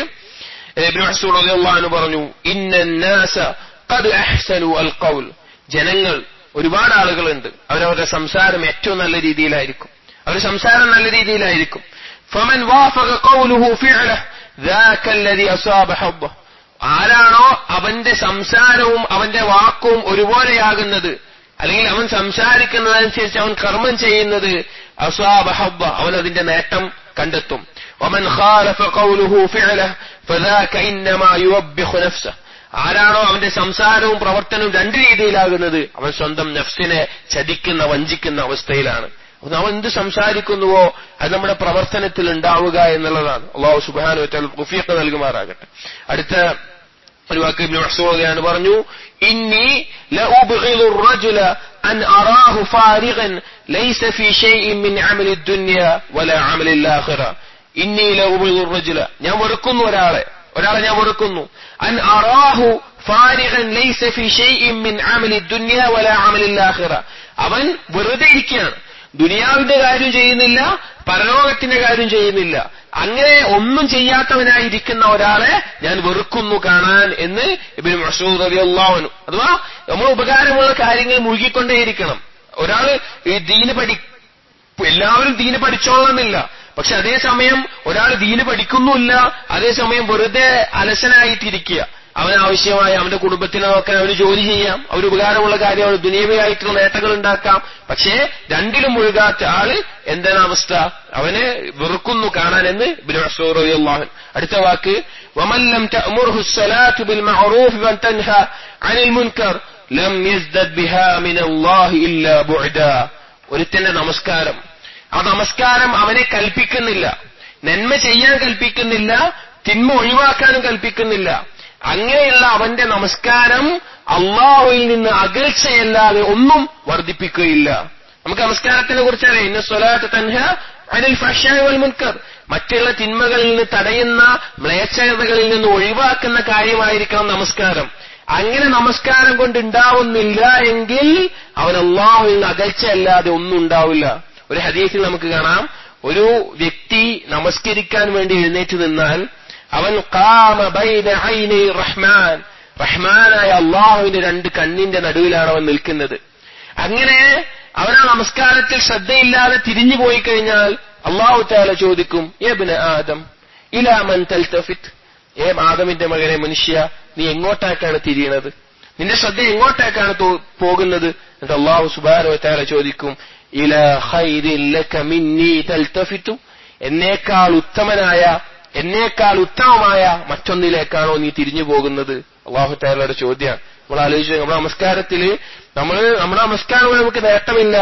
അള്ളാഹു പറഞ്ഞു ഇന്നാസ ഖദ് അഹ്സനു അൽ ഖൗൽ ജനങ്ങൾ ഒരുപാട് ആളുകളുണ്ട് അവരവരുടെ സംസാരം ഏറ്റവും നല്ല രീതിയിലായിരിക്കും അവരുടെ സംസാരം നല്ല രീതിയിലായിരിക്കും ഫമൻ വാഫക ഖൗലുഹു ഫിഅലഹ് ذاك الذي أصاب حبه ആരാണോ അവന്റെ സംസാരവും അവന്റെ വാക്കും ഒരുപോലെയാകുന്നത് അല്ലെങ്കിൽ അവൻ സംസാരിക്കുന്നതനുസരിച്ച് അവൻ കർമ്മം ചെയ്യുന്നത് അസാബ ഹബ്ബ അവൻ അതിന്റെ നേട്ടം കണ്ടെത്തും ومن خالف قوله فعله فذاك إنما يوبخ نفسه ആരാണോ അവന്റെ സംസാരവും പ്രവർത്തനവും രണ്ട് രീതിയിലാകുന്നത് അവൻ സ്വന്തം നഫ്സിനെ ചതിക്കുന്ന വഞ്ചിക്കുന്ന അവസ്ഥയിലാണ് അവൻ എന്ത് സംസാരിക്കുന്നുവോ അത് നമ്മുടെ പ്രവർത്തനത്തിൽ ഉണ്ടാവുക എന്നുള്ളതാണ് അള്ളാഹു സുബാനു കുഫിയൊക്കെ നൽകുമാറാകട്ടെ അടുത്ത ഒരു വാക്ക് ഇബ്നു മഹ്സൂദാണ് പറഞ്ഞു ഇന്നി ലഉബ്ഗിദു الرجل أن أراه فارغا ليس في شيء من عمل الدنيا ولا عمل الآخرة ഇന്നി ലഉബ്ഗിദു الرجل ഞാൻ വെറുക്കുന്നു ഒരാളെ ഒരാളെ ഞാൻ വെറുക്കുന്നു അൻ അറാഹു ഫാരിഗൻ ലൈസ ഫി ഷൈഇൻ മിൻ അമലി ദുനിയ വല അമലിൽ ആഖിറ അവൻ വെറുതെ ഇരിക്കുകയാണ് ദുനിയാവിന്റെ കാര്യം ചെയ്യുന്നില്ല പരലോകത്തിന്റെ കാര്യം ചെയ്യുന്നില്ല അങ്ങനെ ഒന്നും ചെയ്യാത്തവനായിരിക്കുന്ന ഒരാളെ ഞാൻ വെറുക്കുന്നു കാണാൻ എന്ന് ഇബിന് മസൂദ് റബി അള്ളാഹുനു അഥവാ നമ്മൾ ഉപകാരമുള്ള കാര്യങ്ങൾ മുഴുകിക്കൊണ്ടേയിരിക്കണം ഒരാൾ ഈ ദീന് പഠി എല്ലാവരും ദീന് പഠിച്ചോളണമെന്നില്ല പക്ഷെ അതേസമയം ഒരാൾ ദീന് പഠിക്കുന്നുമില്ല അതേസമയം വെറുതെ അലസനായിട്ടിരിക്കുക അവന് ആവശ്യമായ അവന്റെ കുടുംബത്തിനെ നോക്കാൻ അവന് ജോലി ചെയ്യാം അവർ ഉപകാരമുള്ള കാര്യമാണ് ദുനിയവയായിട്ടുള്ള നേട്ടങ്ങൾ ഉണ്ടാക്കാം പക്ഷേ രണ്ടിലും മുഴുകാത്ത ആള് എന്താണ് അവസ്ഥ അവനെ വെറുക്കുന്നു കാണാൻ എന്ന് ബിൻഹൻ അടുത്ത വാക്ക് വമല്ലം തഅമുർഹു الصلاة بالمعروف وتنهى عن المنكر لم يزدد بها من الله إلا بعدا ഒരുത്തന്റെ നമസ്കാരം ആ നമസ്കാരം അവനെ കൽപ്പിക്കുന്നില്ല നന്മ ചെയ്യാൻ കൽപ്പിക്കുന്നില്ല തിന്മ ഒഴിവാക്കാനും കൽപ്പിക്കുന്നില്ല അങ്ങനെയുള്ള അവന്റെ നമസ്കാരം അള്ളാഹുവിൽ നിന്ന് അകൽച്ചയല്ലാതെ ഒന്നും വർദ്ധിപ്പിക്കുകയില്ല നമുക്ക് നമസ്കാരത്തിനെ കുറിച്ച് അറിയാം ഇന്ന സ്വലാത്ത് തൻഹ അനിൽ ഫഷാവൽ മുൻകർ മറ്റുള്ള തിന്മകളിൽ നിന്ന് തടയുന്ന മ്ലേച്ഛതകളിൽ നിന്ന് ഒഴിവാക്കുന്ന കാര്യമായിരിക്കണം നമസ്കാരം അങ്ങനെ നമസ്കാരം കൊണ്ട് ഉണ്ടാവുന്നില്ല എങ്കിൽ അവൻ അള്ളാഹുവിൽ നിന്ന് അകൽച്ചയല്ലാതെ ഒന്നും ഉണ്ടാവില്ല ഒരു ഹദീസിൽ നമുക്ക് കാണാം ഒരു വ്യക്തി നമസ്കരിക്കാൻ വേണ്ടി എഴുന്നേറ്റ് നിന്നാൽ അവൻ കാമ ബൈന ഐനി റഹ്മാൻ റഹ്മാനായ അള്ളാഹുവിന്റെ രണ്ട് കണ്ണിന്റെ നടുവിലാണ് അവൻ നിൽക്കുന്നത് അങ്ങനെ അവൻ ആ നമസ്കാരത്തിൽ ശ്രദ്ധയില്ലാതെ തിരിഞ്ഞു പോയി കഴിഞ്ഞാൽ അള്ളാഹു താല ചോദിക്കും ഏബിന് ആദം ഇലാമൻ തൽത്തഫിത്ത് ഏ ആദമിന്റെ മകനെ മനുഷ്യ നീ എങ്ങോട്ടേക്കാണ് തിരിയണത് നിന്റെ ശ്രദ്ധ എങ്ങോട്ടേക്കാണ് പോകുന്നത് എന്നിട്ട് അള്ളാഹു സുബാനോ താല ചോദിക്കും ഇല ഖൈരില്ലക മിന്നി തൽത്തഫിത്തു എന്നേക്കാൾ ഉത്തമനായ എന്നേക്കാൾ ഉത്തമമായ മറ്റൊന്നിലേക്കാണോ നീ തിരിഞ്ഞു പോകുന്നത് അള്ളാഹു താലയുടെ ചോദ്യമാണ് നമ്മൾ ആലോചിച്ചു നമ്മുടെ നമസ്കാരത്തില് നമ്മൾ നമ്മുടെ നമസ്കാരം നമുക്ക് നേട്ടമില്ല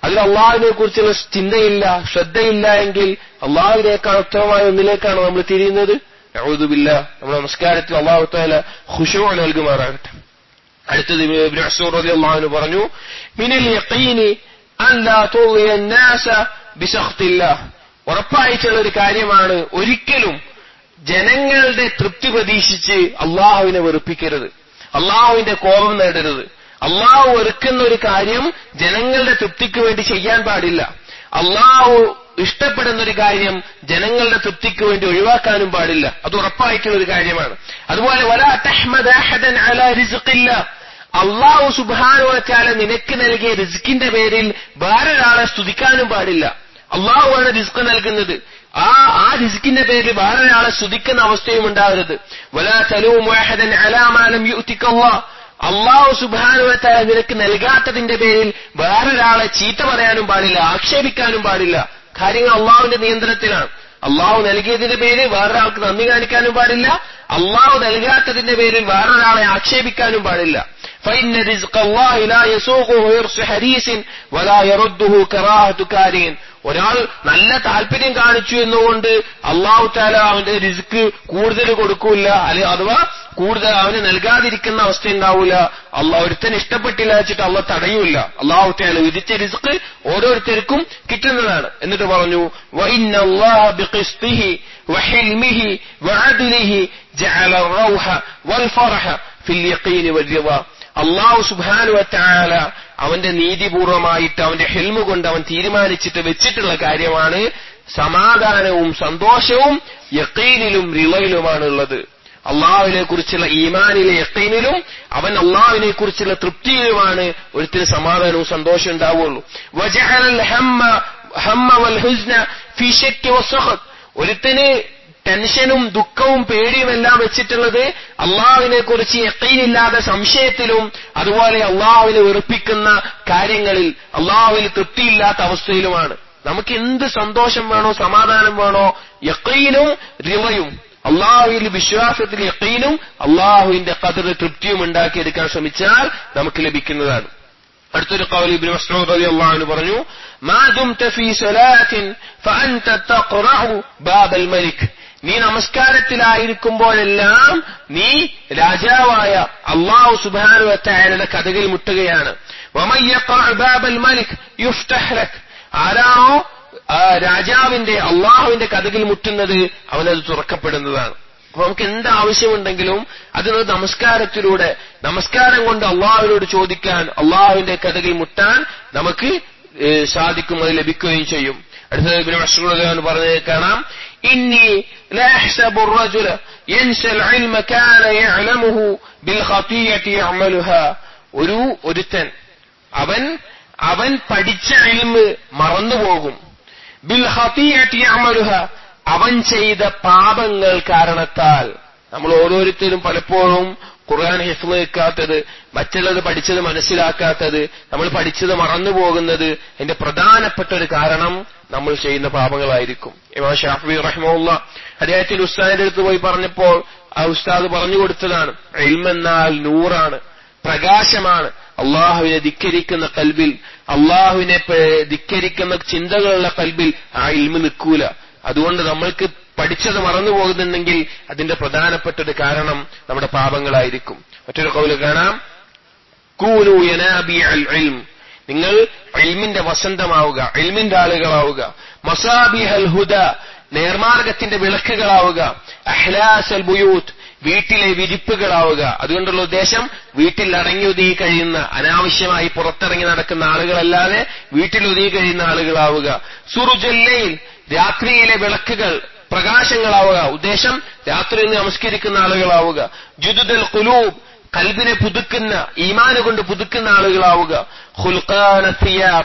അതിൽ അള്ളാഹുവിനെ കുറിച്ചുള്ള ചിന്തയില്ല ശ്രദ്ധയില്ല എങ്കിൽ അള്ളാഹുവിനേക്കാൾ ഉത്തമമായ ഒന്നിലേക്കാണ് നമ്മൾ തിരിയുന്നത് ഔദുബില്ല നമ്മുടെ നമസ്കാരത്തിൽ അള്ളാഹു താല ഖുശൂ നൽകുമാറാകട്ടെ അടുത്തത് ഇബ്നു മസ്ഊദ് റളിയല്ലാഹു അൻഹു പറഞ്ഞു മിനൽ യഖീനി അൻ ലാ തുളിയ الناس ബിസഖ്തില്ലാഹ് ഉറപ്പായിട്ടുള്ള ഒരു കാര്യമാണ് ഒരിക്കലും ജനങ്ങളുടെ തൃപ്തി പ്രതീക്ഷിച്ച് അള്ളാഹുവിനെ വെറുപ്പിക്കരുത് അള്ളാഹുവിന്റെ കോപം നേടരുത് അള്ളാഹു വെറുക്കുന്ന ഒരു കാര്യം ജനങ്ങളുടെ തൃപ്തിക്ക് വേണ്ടി ചെയ്യാൻ പാടില്ല അള്ളാഹു ഇഷ്ടപ്പെടുന്ന ഒരു കാര്യം ജനങ്ങളുടെ തൃപ്തിക്ക് വേണ്ടി ഒഴിവാക്കാനും പാടില്ല അത് ഉറപ്പായിട്ടുള്ള ഒരു കാര്യമാണ് അതുപോലെ വല തഹ്മദ് അഹദൻ അലാ റിസ്ഖില്ല അള്ളാഹു സുബാനുവച്ചാല നിനക്ക് നൽകിയ റിസ്കിന്റെ പേരിൽ വേറൊരാളെ സ്തുതിക്കാനും പാടില്ല അള്ളാഹുവാണ് റിസ്ക് നൽകുന്നത് ആ ആ റിസ്കിന്റെ പേരിൽ വേറൊരാളെ സ്തുതിക്കുന്ന അവസ്ഥയും ഉണ്ടാകരുത് വലാ തലൂഹദൻ അലാമാലം യുത്തിക്കല്ലാ അള്ളാഹു സുബാനുവത്താല നിനക്ക് നൽകാത്തതിന്റെ പേരിൽ വേറൊരാളെ ചീത്ത പറയാനും പാടില്ല ആക്ഷേപിക്കാനും പാടില്ല കാര്യങ്ങൾ അള്ളാഹുവിന്റെ നിയന്ത്രണത്തിലാണ് അള്ളാഹു നൽകിയതിന്റെ പേരിൽ വേറൊരാൾക്ക് നന്ദി കാണിക്കാനും പാടില്ല അള്ളാഹു നൽകാത്തതിന്റെ പേരിൽ വേറൊരാളെ ആക്ഷേപിക്കാനും പാടില്ല فإن رزق الله لا يسوقه حرص حريص ولا يرده كراهة كارين ഒരാൾ നല്ല താല്പര്യം കാണിച്ചു എന്നുകൊണ്ട് അള്ളാഹു താല അവന്റെ റിസ്ക് കൂടുതൽ കൊടുക്കൂല അല്ലെ അഥവാ കൂടുതൽ അവന് നൽകാതിരിക്കുന്ന അവസ്ഥ ഉണ്ടാവൂല അള്ളാഹ് ഒരുത്തൻ ഇഷ്ടപ്പെട്ടില്ല വെച്ചിട്ട് അള്ളാഹ് തടയൂല അള്ളാഹു താല വിധിച്ച റിസ്ക് ഓരോരുത്തർക്കും കിട്ടുന്നതാണ് എന്നിട്ട് പറഞ്ഞു وحلمه وعدله جعل الروح والفرح في اليقين والرضا അള്ളാഹു സുബാനുവറ്റാല അവന്റെ നീതിപൂർവമായിട്ട് അവന്റെ ഹെൽമ് കൊണ്ട് അവൻ തീരുമാനിച്ചിട്ട് വെച്ചിട്ടുള്ള കാര്യമാണ് സമാധാനവും സന്തോഷവും യക്കീനിലും റിളയിലുമാണ് ഉള്ളത് അള്ളാഹുവിനെ കുറിച്ചുള്ള ഈമാനിലെ യക്കീനിലും അവൻ അള്ളാഹുവിനെ കുറിച്ചുള്ള തൃപ്തിയിലുമാണ് ഒരുത്തിന് സമാധാനവും സന്തോഷവും ഉണ്ടാവുള്ളൂ ഒരുത്തിന് ടെൻഷനും ദുഃഖവും പേടിയും എല്ലാം വെച്ചിട്ടുള്ളത് അള്ളാഹുവിനെ കുറിച്ച് യക്കീനില്ലാതെ സംശയത്തിലും അതുപോലെ അള്ളാഹുവിനെ വെറുപ്പിക്കുന്ന കാര്യങ്ങളിൽ അള്ളാഹുവിന് തൃപ്തിയില്ലാത്ത അവസ്ഥയിലുമാണ് നമുക്ക് എന്ത് സന്തോഷം വേണോ സമാധാനം വേണോ യക്കീനും റിവയും അള്ളാഹുവിൽ വിശ്വാസത്തിൽ യക്കീനും അള്ളാഹുവിന്റെ കതിർ തൃപ്തിയും ഉണ്ടാക്കിയെടുക്കാൻ ശ്രമിച്ചാൽ നമുക്ക് ലഭിക്കുന്നതാണ് അടുത്തൊരു കൗലി ഇബ്നു മസ്ഊദ് റളിയല്ലാഹു അൻഹു പറഞ്ഞു മാ ദുംത ഫീ സ്വലാത്തിൻ ഫഅൻത തഖറഉ ബാബൽ മലിക് നീ നമസ്കാരത്തിലായിരിക്കുമ്പോഴെല്ലാം നീ രാജാവായ അള്ളാഹു സുബാനു വറ്റായാലുടെ കഥകിൽ മുട്ടുകയാണ് ബാബൽ മലിക് യുഫ്തഹ്ലക് ആരാണോ രാജാവിന്റെ അള്ളാഹുവിന്റെ കഥകിൽ മുട്ടുന്നത് അവനത് തുറക്കപ്പെടുന്നതാണ് അപ്പൊ നമുക്ക് എന്ത് ആവശ്യമുണ്ടെങ്കിലും അത് നമസ്കാരത്തിലൂടെ നമസ്കാരം കൊണ്ട് അള്ളാഹുവിനോട് ചോദിക്കാൻ അള്ളാഹുവിന്റെ കഥകിൽ മുട്ടാൻ നമുക്ക് സാധിക്കും അത് ലഭിക്കുകയും ചെയ്യും അടുത്തത് ഇബ്നു മസ്ഊദ് എന്ന് പറഞ്ഞത് കാണാം ഇന്നി لأحسب الرجل ينسى العلم كان يعلمه بالخطيئة يعملها ഒരു ഒരുത്തൻ അവൻ അവൻ പഠിച്ച ഇൽമ് മറന്നുപോകും ബിൽ ഖതീഅത്തി യഅമലുഹ അവൻ ചെയ്ത പാപങ്ങൾ കാരണത്താൽ നമ്മൾ ഓരോരുത്തരും പലപ്പോഴും ഖുർആൻ ഹിഫ്ള് വെക്കാത്തത് മറ്റുള്ളത് പഠിച്ചത് മനസ്സിലാക്കാത്തത് നമ്മൾ പഠിച്ചത് മറന്നു പോകുന്നത് അതിന്റെ പ്രധാനപ്പെട്ട ഒരു കാരണം നമ്മൾ ചെയ്യുന്ന പാപങ്ങളായിരിക്കും ഇമാം ഷാഫി റഹ്മുള്ള അദ്ദേഹത്തിന്റെ ഉസ്താദിന്റെ അടുത്ത് പോയി പറഞ്ഞപ്പോൾ ആ ഉസ്താദ് പറഞ്ഞു കൊടുത്തതാണ് ഇൽമെന്നാൽ നൂറാണ് പ്രകാശമാണ് അള്ളാഹുവിനെ ധിക്കരിക്കുന്ന കൽബിൽ അള്ളാഹുവിനെ ധിക്കരിക്കുന്ന ചിന്തകളുള്ള കൽബിൽ ആ ഇൽമ നിൽക്കൂല അതുകൊണ്ട് നമ്മൾക്ക് പഠിച്ചത് മറന്നു പോകുന്നുണ്ടെങ്കിൽ അതിന്റെ പ്രധാനപ്പെട്ട ഒരു കാരണം നമ്മുടെ പാപങ്ങളായിരിക്കും മറ്റൊരു കൗല് കാണാം കൂനു യനാബി അൽ ഇൽം നിങ്ങൾ ഇൽമിന്റെ വസന്തമാവുക ഇൽമിന്റെ ആളുകളാവുക മസാബിഹൽ ഹുദ നേർമാർഗത്തിന്റെ വിളക്കുകളാവുക അഹ്ലാസൽ ബുയൂത്ത് വീട്ടിലെ വിരിപ്പുകളാവുക അതുകൊണ്ടുള്ള ഉദ്ദേശം വീട്ടിൽ അടങ്ങി ഒതുങ്ങി കഴിയുന്ന അനാവശ്യമായി പുറത്തിറങ്ങി നടക്കുന്ന ആളുകളല്ലാതെ വീട്ടിൽ ഒതുങ്ങി കഴിയുന്ന ആളുകളാവുക സുറുജല്ലയിൽ രാത്രിയിലെ വിളക്കുകൾ പ്രകാശങ്ങളാവുക ഉദ്ദേശം രാത്രിയിൽ നമസ്കരിക്കുന്ന ആളുകളാവുക ജുദുദൽ കുലൂബ് കൽബിനെ പുതുക്കുന്ന ഈമാന് കൊണ്ട് പുതുക്കുന്ന ആളുകളാവുക ഹുൽഖാന സിയാബ്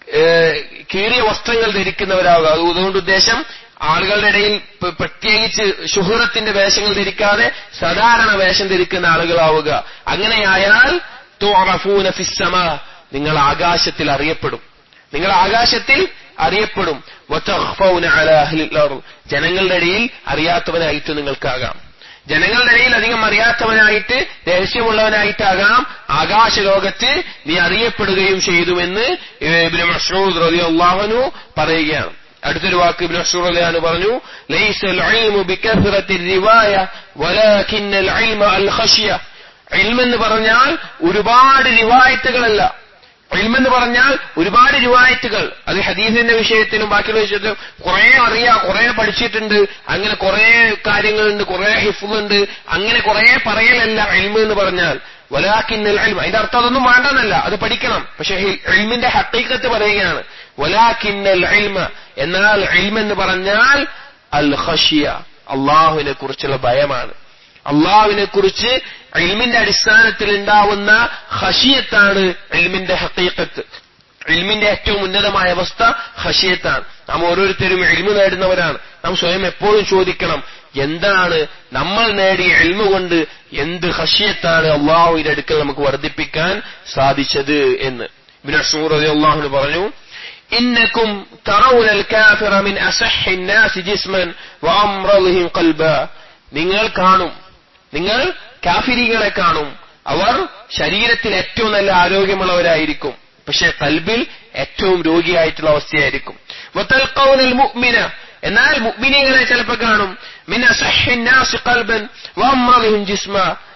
കീറിയ വസ്ത്രങ്ങൾ ധരിക്കുന്നവരാവുക അതുകൊണ്ട് ഉദ്ദേശം ആളുകളുടെ ഇടയിൽ പ്രത്യേകിച്ച് ശുഹൃത്തിന്റെ വേഷങ്ങൾ ധരിക്കാതെ സാധാരണ വേഷം ധരിക്കുന്ന ആളുകളാവുക അങ്ങനെയായാൽ ഫിസ്സമ നിങ്ങൾ ആകാശത്തിൽ അറിയപ്പെടും നിങ്ങൾ ആകാശത്തിൽ അറിയപ്പെടും ജനങ്ങളുടെ ഇടയിൽ അറിയാത്തവനായിട്ട് നിങ്ങൾക്കാകാം ജനങ്ങളുടെ ഇടയിൽ അധികം അറിയാത്തവനായിട്ട് രഹസ്യമുള്ളവനായിട്ടാകാം ആകാശലോകത്ത് നീ അറിയപ്പെടുകയും ചെയ്തുവെന്ന് ഇബ്നു മസ്ഊദ് റളിയല്ലാഹു പറയുകയാണ് അടുത്തൊരു വാക്ക് ഇബ്നു മസ്ഊദ് റളിയല്ലാഹു പറഞ്ഞു ലൈസൽ ഇൽമു ബികസ്റത്തി റിവായ വലാകിന്നൽ ഇൽമ അൽ ഖശ്യ ഇൽമെന്ന് പറഞ്ഞാൽ ഒരുപാട് റിവായത്തുകളല്ല ഇൽമെന്ന് പറഞ്ഞാൽ ഒരുപാട് റിവായത്തുകൾ അത് ഹദീസിന്റെ വിഷയത്തിലും ബാക്കിയുള്ള വിഷയത്തിലും കുറെ അറിയാം കുറെ പഠിച്ചിട്ടുണ്ട് അങ്ങനെ കുറെ കാര്യങ്ങളുണ്ട് കുറെ ഹിഫുണ്ട് അങ്ങനെ കുറെ പറയലല്ല ഇൽമ എന്ന് പറഞ്ഞാൽ വലാക്കിന്നൽ ഇൽമ അതിന്റെ അർത്ഥം അതൊന്നും വേണ്ടെന്നല്ല അത് പഠിക്കണം പക്ഷെ ഇൽമിന്റെ ഹക്കീക്കത്ത് പറയുകയാണ് വലാക്കിന്നൽ ഇൽമ എന്നാൽ ഇൽമെന്ന് പറഞ്ഞാൽ അൽ ഖഷിയ അള്ളാഹുവിനെ കുറിച്ചുള്ള ഭയമാണ് അള്ളാഹുവിനെ കുറിച്ച് ഇൽമിന്റെ അടിസ്ഥാനത്തിൽ ഉണ്ടാവുന്ന ഹഷിയത്താണ് ഇൽമിന്റെ ഹക്കീക്കത്ത് ഇൽമിന്റെ ഏറ്റവും ഉന്നതമായ അവസ്ഥ ഹഷിയത്താണ് നാം ഓരോരുത്തരും എൽമു നേടുന്നവരാണ് നാം സ്വയം എപ്പോഴും ചോദിക്കണം എന്താണ് നമ്മൾ നേടിയ എൽമു കൊണ്ട് എന്ത് ഹഷിയത്താണ് അള്ളാഹുവിന്റെ അടുക്കൽ നമുക്ക് വർദ്ധിപ്പിക്കാൻ സാധിച്ചത് എന്ന് ബിനസൂർ അള്ളാഹുന് പറഞ്ഞു إنكم ترون الكافر من أصح الناس جسما وأمرضهم قلبا നിങ്ങൾ കാണും നിങ്ങൾ കാഫിരികളെ കാണും അവർ ശരീരത്തിൽ ഏറ്റവും നല്ല ആരോഗ്യമുള്ളവരായിരിക്കും പക്ഷെ കൽബിൽ ഏറ്റവും രോഗിയായിട്ടുള്ള അവസ്ഥയായിരിക്കും വതൽഖൗനൽ മുഅ്മിന എന്നാൽ മുഅ്മിനീങ്ങളെ ചിലപ്പോൾ കാണും മിൻ അസഹിന്നാസ് ഖൽബൻ വഅമ്രഹിം ജിസ്മ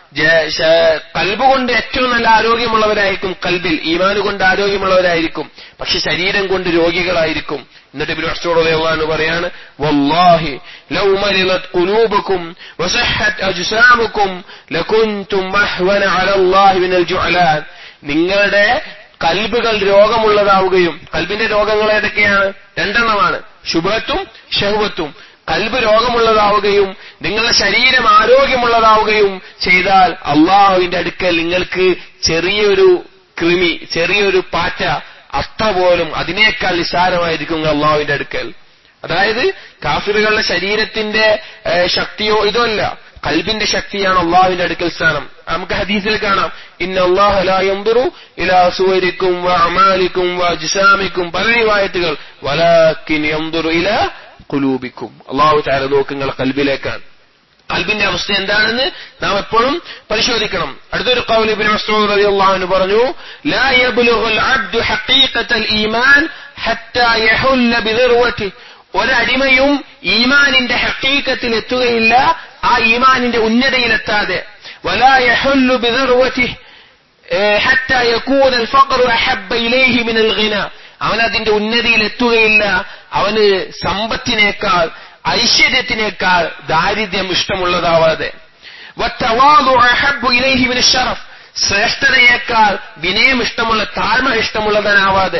കൽബ് കൊണ്ട് ഏറ്റവും നല്ല ആരോഗ്യമുള്ളവരായിരിക്കും കൽബിൽ ഈമാന് കൊണ്ട് ആരോഗ്യമുള്ളവരായിരിക്കും പക്ഷെ ശരീരം കൊണ്ട് രോഗികളായിരിക്കും എന്നിട്ട് ഇബ്നു മസ്ഊദ് റളിയല്ലാഹു അൻഹു പറയാണ് വല്ലാഹി ലൗ മരിളത് ഖുലൂബുക്കും വസഹഹത് അജ്സാമുക്കും ലകുൻതും മഹ്വന അലല്ലാഹി മിനൽ ജുഅലാൻ നിങ്ങളുടെ കൽബുകൾ രോഗമുള്ളതാവുകയും കൽബിന്റെ രോഗങ്ങൾ ഏതൊക്കെയാണ് രണ്ടെണ്ണമാണ് ശുഭത്തും ഷഹ്വത്തും കൽബ് രോഗമുള്ളതാവുകയും നിങ്ങളുടെ ശരീരം ആരോഗ്യമുള്ളതാവുകയും ചെയ്താൽ അള്ളാഹുവിന്റെ അടുക്കൽ നിങ്ങൾക്ക് ചെറിയൊരു കൃമി ചെറിയൊരു പാറ്റ അത്ര പോലും അതിനേക്കാൾ നിസ്സാരമായിരിക്കും അള്ളാഹുവിന്റെ അടുക്കൽ അതായത് കാഫിറുകളുടെ ശരീരത്തിന്റെ ശക്തിയോ ഇതോ അല്ല കൽബിന്റെ ശക്തിയാണ് അള്ളാഹുവിന്റെ അടുക്കൽ സ്ഥാനം നമുക്ക് ഹദീസിൽ കാണാം ഇന്ന അള്ളാഹു ഇലാ സുവരിക്കും അമാലിക്കും ജിസാമിക്കും പല റിവായത്തുകൾ വലാക്കിൻ യന്തുറു ഇല കുലൂബിക്കും അള്ളാഹു താര നോക്കുങ്ങൾ കൽബിലേക്കാണ് കൽബിന്റെ അവസ്ഥ എന്താണെന്ന് നാം എപ്പോഴും പരിശോധിക്കണം അടുത്തൊരു കൗലിബിൻ മസ്ഊദ് റളിയല്ലാഹു അൻഹു പറഞ്ഞു ലാ യബ്ലുഗുൽ അബ്ദു ഹഖീഖത്തൽ ഈമാൻ ഹത്താ യഹുല്ല ബിദിർവതി ഒരടിമയും ഈമാനിന്റെ ഹഖീഖത്തിൽ എത്തുകയില്ല ആ ഈമാനിന്റെ ഉന്നതയിലെത്താതെ വലാ യഹുല്ലു ബിദിർവതി ഹത്താ യകൂന അൽ ഫഖറു അഹബ്ബ ഇലൈഹി മിനൽ ഗിന അവൻ അതിന്റെ ഉന്നതിയിൽ എത്തുകയില്ല അവന് സമ്പത്തിനേക്കാൾ ഐശ്വര്യത്തിനേക്കാൾ ദാരിദ്ര്യം ഇഷ്ടമുള്ളതാവാതെ ശ്രേഷ്ഠതയേക്കാൾ വിനയം ഇഷ്ടമുള്ള താഴ്മ ഇഷ്ടമുള്ളതനാവാതെ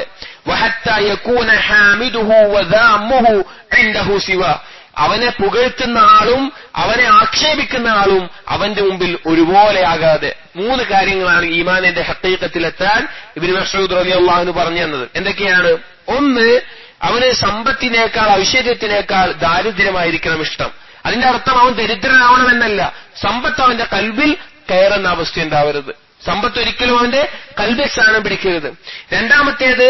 അവനെ പുകഴ്ത്തുന്ന ആളും അവനെ ആക്ഷേപിക്കുന്ന ആളും അവന്റെ മുമ്പിൽ ഒരുപോലെ ആകാതെ മൂന്ന് കാര്യങ്ങളാണ് ഈമാനിന്റെ ഹത്തീക്കത്തിലെത്താൻ ഇബിന് മസൂദ് റലി അള്ളാഹുന് പറഞ്ഞു തന്നത് എന്തൊക്കെയാണ് ഒന്ന് അവന് സമ്പത്തിനേക്കാൾ ഐശ്വര്യത്തിനേക്കാൾ ദാരിദ്ര്യമായിരിക്കണം ഇഷ്ടം അതിന്റെ അർത്ഥം അവൻ ദരിദ്രനാവണമെന്നല്ല സമ്പത്ത് അവന്റെ കൽവിൽ കയറുന്ന അവസ്ഥ ഉണ്ടാവരുത് സമ്പത്ത് ഒരിക്കലും അവന്റെ കൽബിൽ സ്ഥാനം പിടിക്കരുത് രണ്ടാമത്തേത്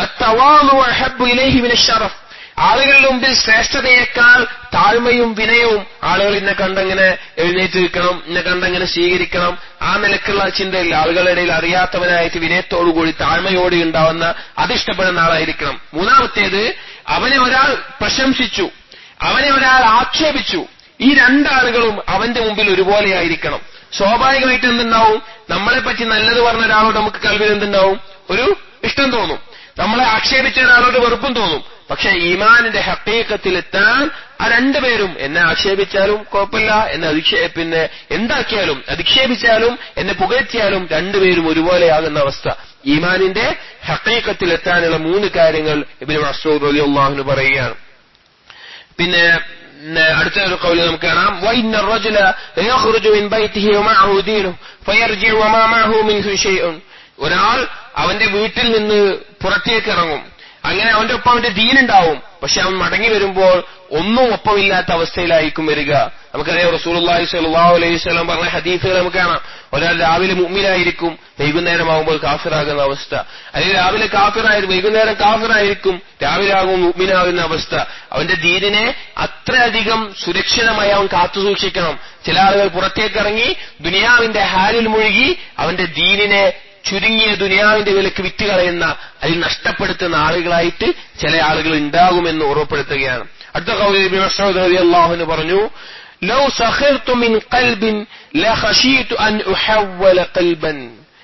ഷറഫ് ആളുകളുടെ മുമ്പിൽ ശ്രേഷ്ഠതയേക്കാൾ താഴ്മയും വിനയവും ആളുകൾ ഇന്നെ കണ്ടങ്ങനെ എഴുന്നേറ്റ് നിൽക്കണം ഇന്നെ കണ്ടങ്ങനെ സ്വീകരിക്കണം ആ നിലക്കുള്ള ചിന്തയില്ല ആളുകളുടെ ഇടയിൽ അറിയാത്തവനായിട്ട് വിനയത്തോടുകൂടി താഴ്മയോടെ ഉണ്ടാവുന്ന അതിഷ്ടപ്പെടുന്ന ആളായിരിക്കണം മൂന്നാമത്തേത് അവനെ ഒരാൾ പ്രശംസിച്ചു അവനെ ഒരാൾ ആക്ഷേപിച്ചു ഈ രണ്ടാളുകളും അവന്റെ മുമ്പിൽ ഒരുപോലെയായിരിക്കണം സ്വാഭാവികമായിട്ട് എന്തുണ്ടാവും നമ്മളെ പറ്റി നല്ലത് പറഞ്ഞ ഒരാളോട് നമുക്ക് കൽവിൽ എന്തുണ്ടാവും ഒരു ഇഷ്ടം തോന്നും നമ്മളെ ആക്ഷേപിച്ച ഒരാളോട് വെറുപ്പും തോന്നും പക്ഷെ ഈമാനിന്റെ ഹക്കീക്കത്തിലെത്താൻ ആ രണ്ടുപേരും എന്നെ ആക്ഷേപിച്ചാലും കുഴപ്പമില്ല എന്നെ അധിക്ഷേ പിന്നെ എന്താക്കിയാലും അധിക്ഷേപിച്ചാലും എന്നെ പുകഴ്ത്തിയാലും രണ്ടുപേരും ഒരുപോലെയാകുന്ന അവസ്ഥ ഈമാനിന്റെ ഹക്കീക്കത്തിലെത്താനുള്ള മൂന്ന് കാര്യങ്ങൾ ഇബിന് മസൂദ് അലി അള്ളാഹുന് പറയുകയാണ് പിന്നെ അടുത്ത ഒരു കൗലി നമുക്ക് കാണാം വൈന്ന الرجل يخرج من بيته ومعه دينه فيرجع وما معه منه شيء ഒരാൾ അവന്റെ വീട്ടിൽ നിന്ന് പുറത്തേക്ക് ഇറങ്ങും അങ്ങനെ അവന്റെ ഒപ്പം അവന്റെ ദീനുണ്ടാവും പക്ഷെ അവൻ മടങ്ങി വരുമ്പോൾ ഒന്നും ഒപ്പമില്ലാത്ത അവസ്ഥയിലായിരിക്കും വരിക നമുക്കറിയാം റസൂലുള്ളാഹി സ്വല്ലല്ലാഹു അലൈഹി വസല്ലം പറഞ്ഞ ഹദീസുകൾ നമുക്ക് കാണാം ഒരാൾ രാവിലെ മുഅ്മിനായിരിക്കും വൈകുന്നേരമാകുമ്പോൾ കാഫിറാകുന്ന അവസ്ഥ അല്ലെങ്കിൽ രാവിലെ കാഫിറായിരിക്കും വൈകുന്നേരം കാഫിറായിരിക്കും രാവിലെ ആകും മുഅ്മിനാകുന്ന അവസ്ഥ അവന്റെ ദീനിനെ അത്രയധികം സുരക്ഷിതമായി അവൻ കാത്തു സൂക്ഷിക്കണം ചില ആളുകൾ പുറത്തേക്ക് ഇറങ്ങി ദുനിയാവിന്റെ ഹാലിൽ മുഴുകി അവന്റെ ദീനിനെ ചുരുങ്ങിയ ദുനിയാവിന്റെ വിലക്ക് വിറ്റ് കളയുന്ന അതിൽ നഷ്ടപ്പെടുത്തുന്ന ആളുകളായിട്ട് ചില ആളുകൾ ഉണ്ടാകുമെന്ന് ഉറപ്പെടുത്തുകയാണ് അടുത്ത കൗലി മസൂദ് റളിയല്ലാഹു പറഞ്ഞു ലൗ സഖിർതു മിൻ ഖൽബിൻ ലഖശീതു അൻ ഉഹവ്വല ഖൽബൻ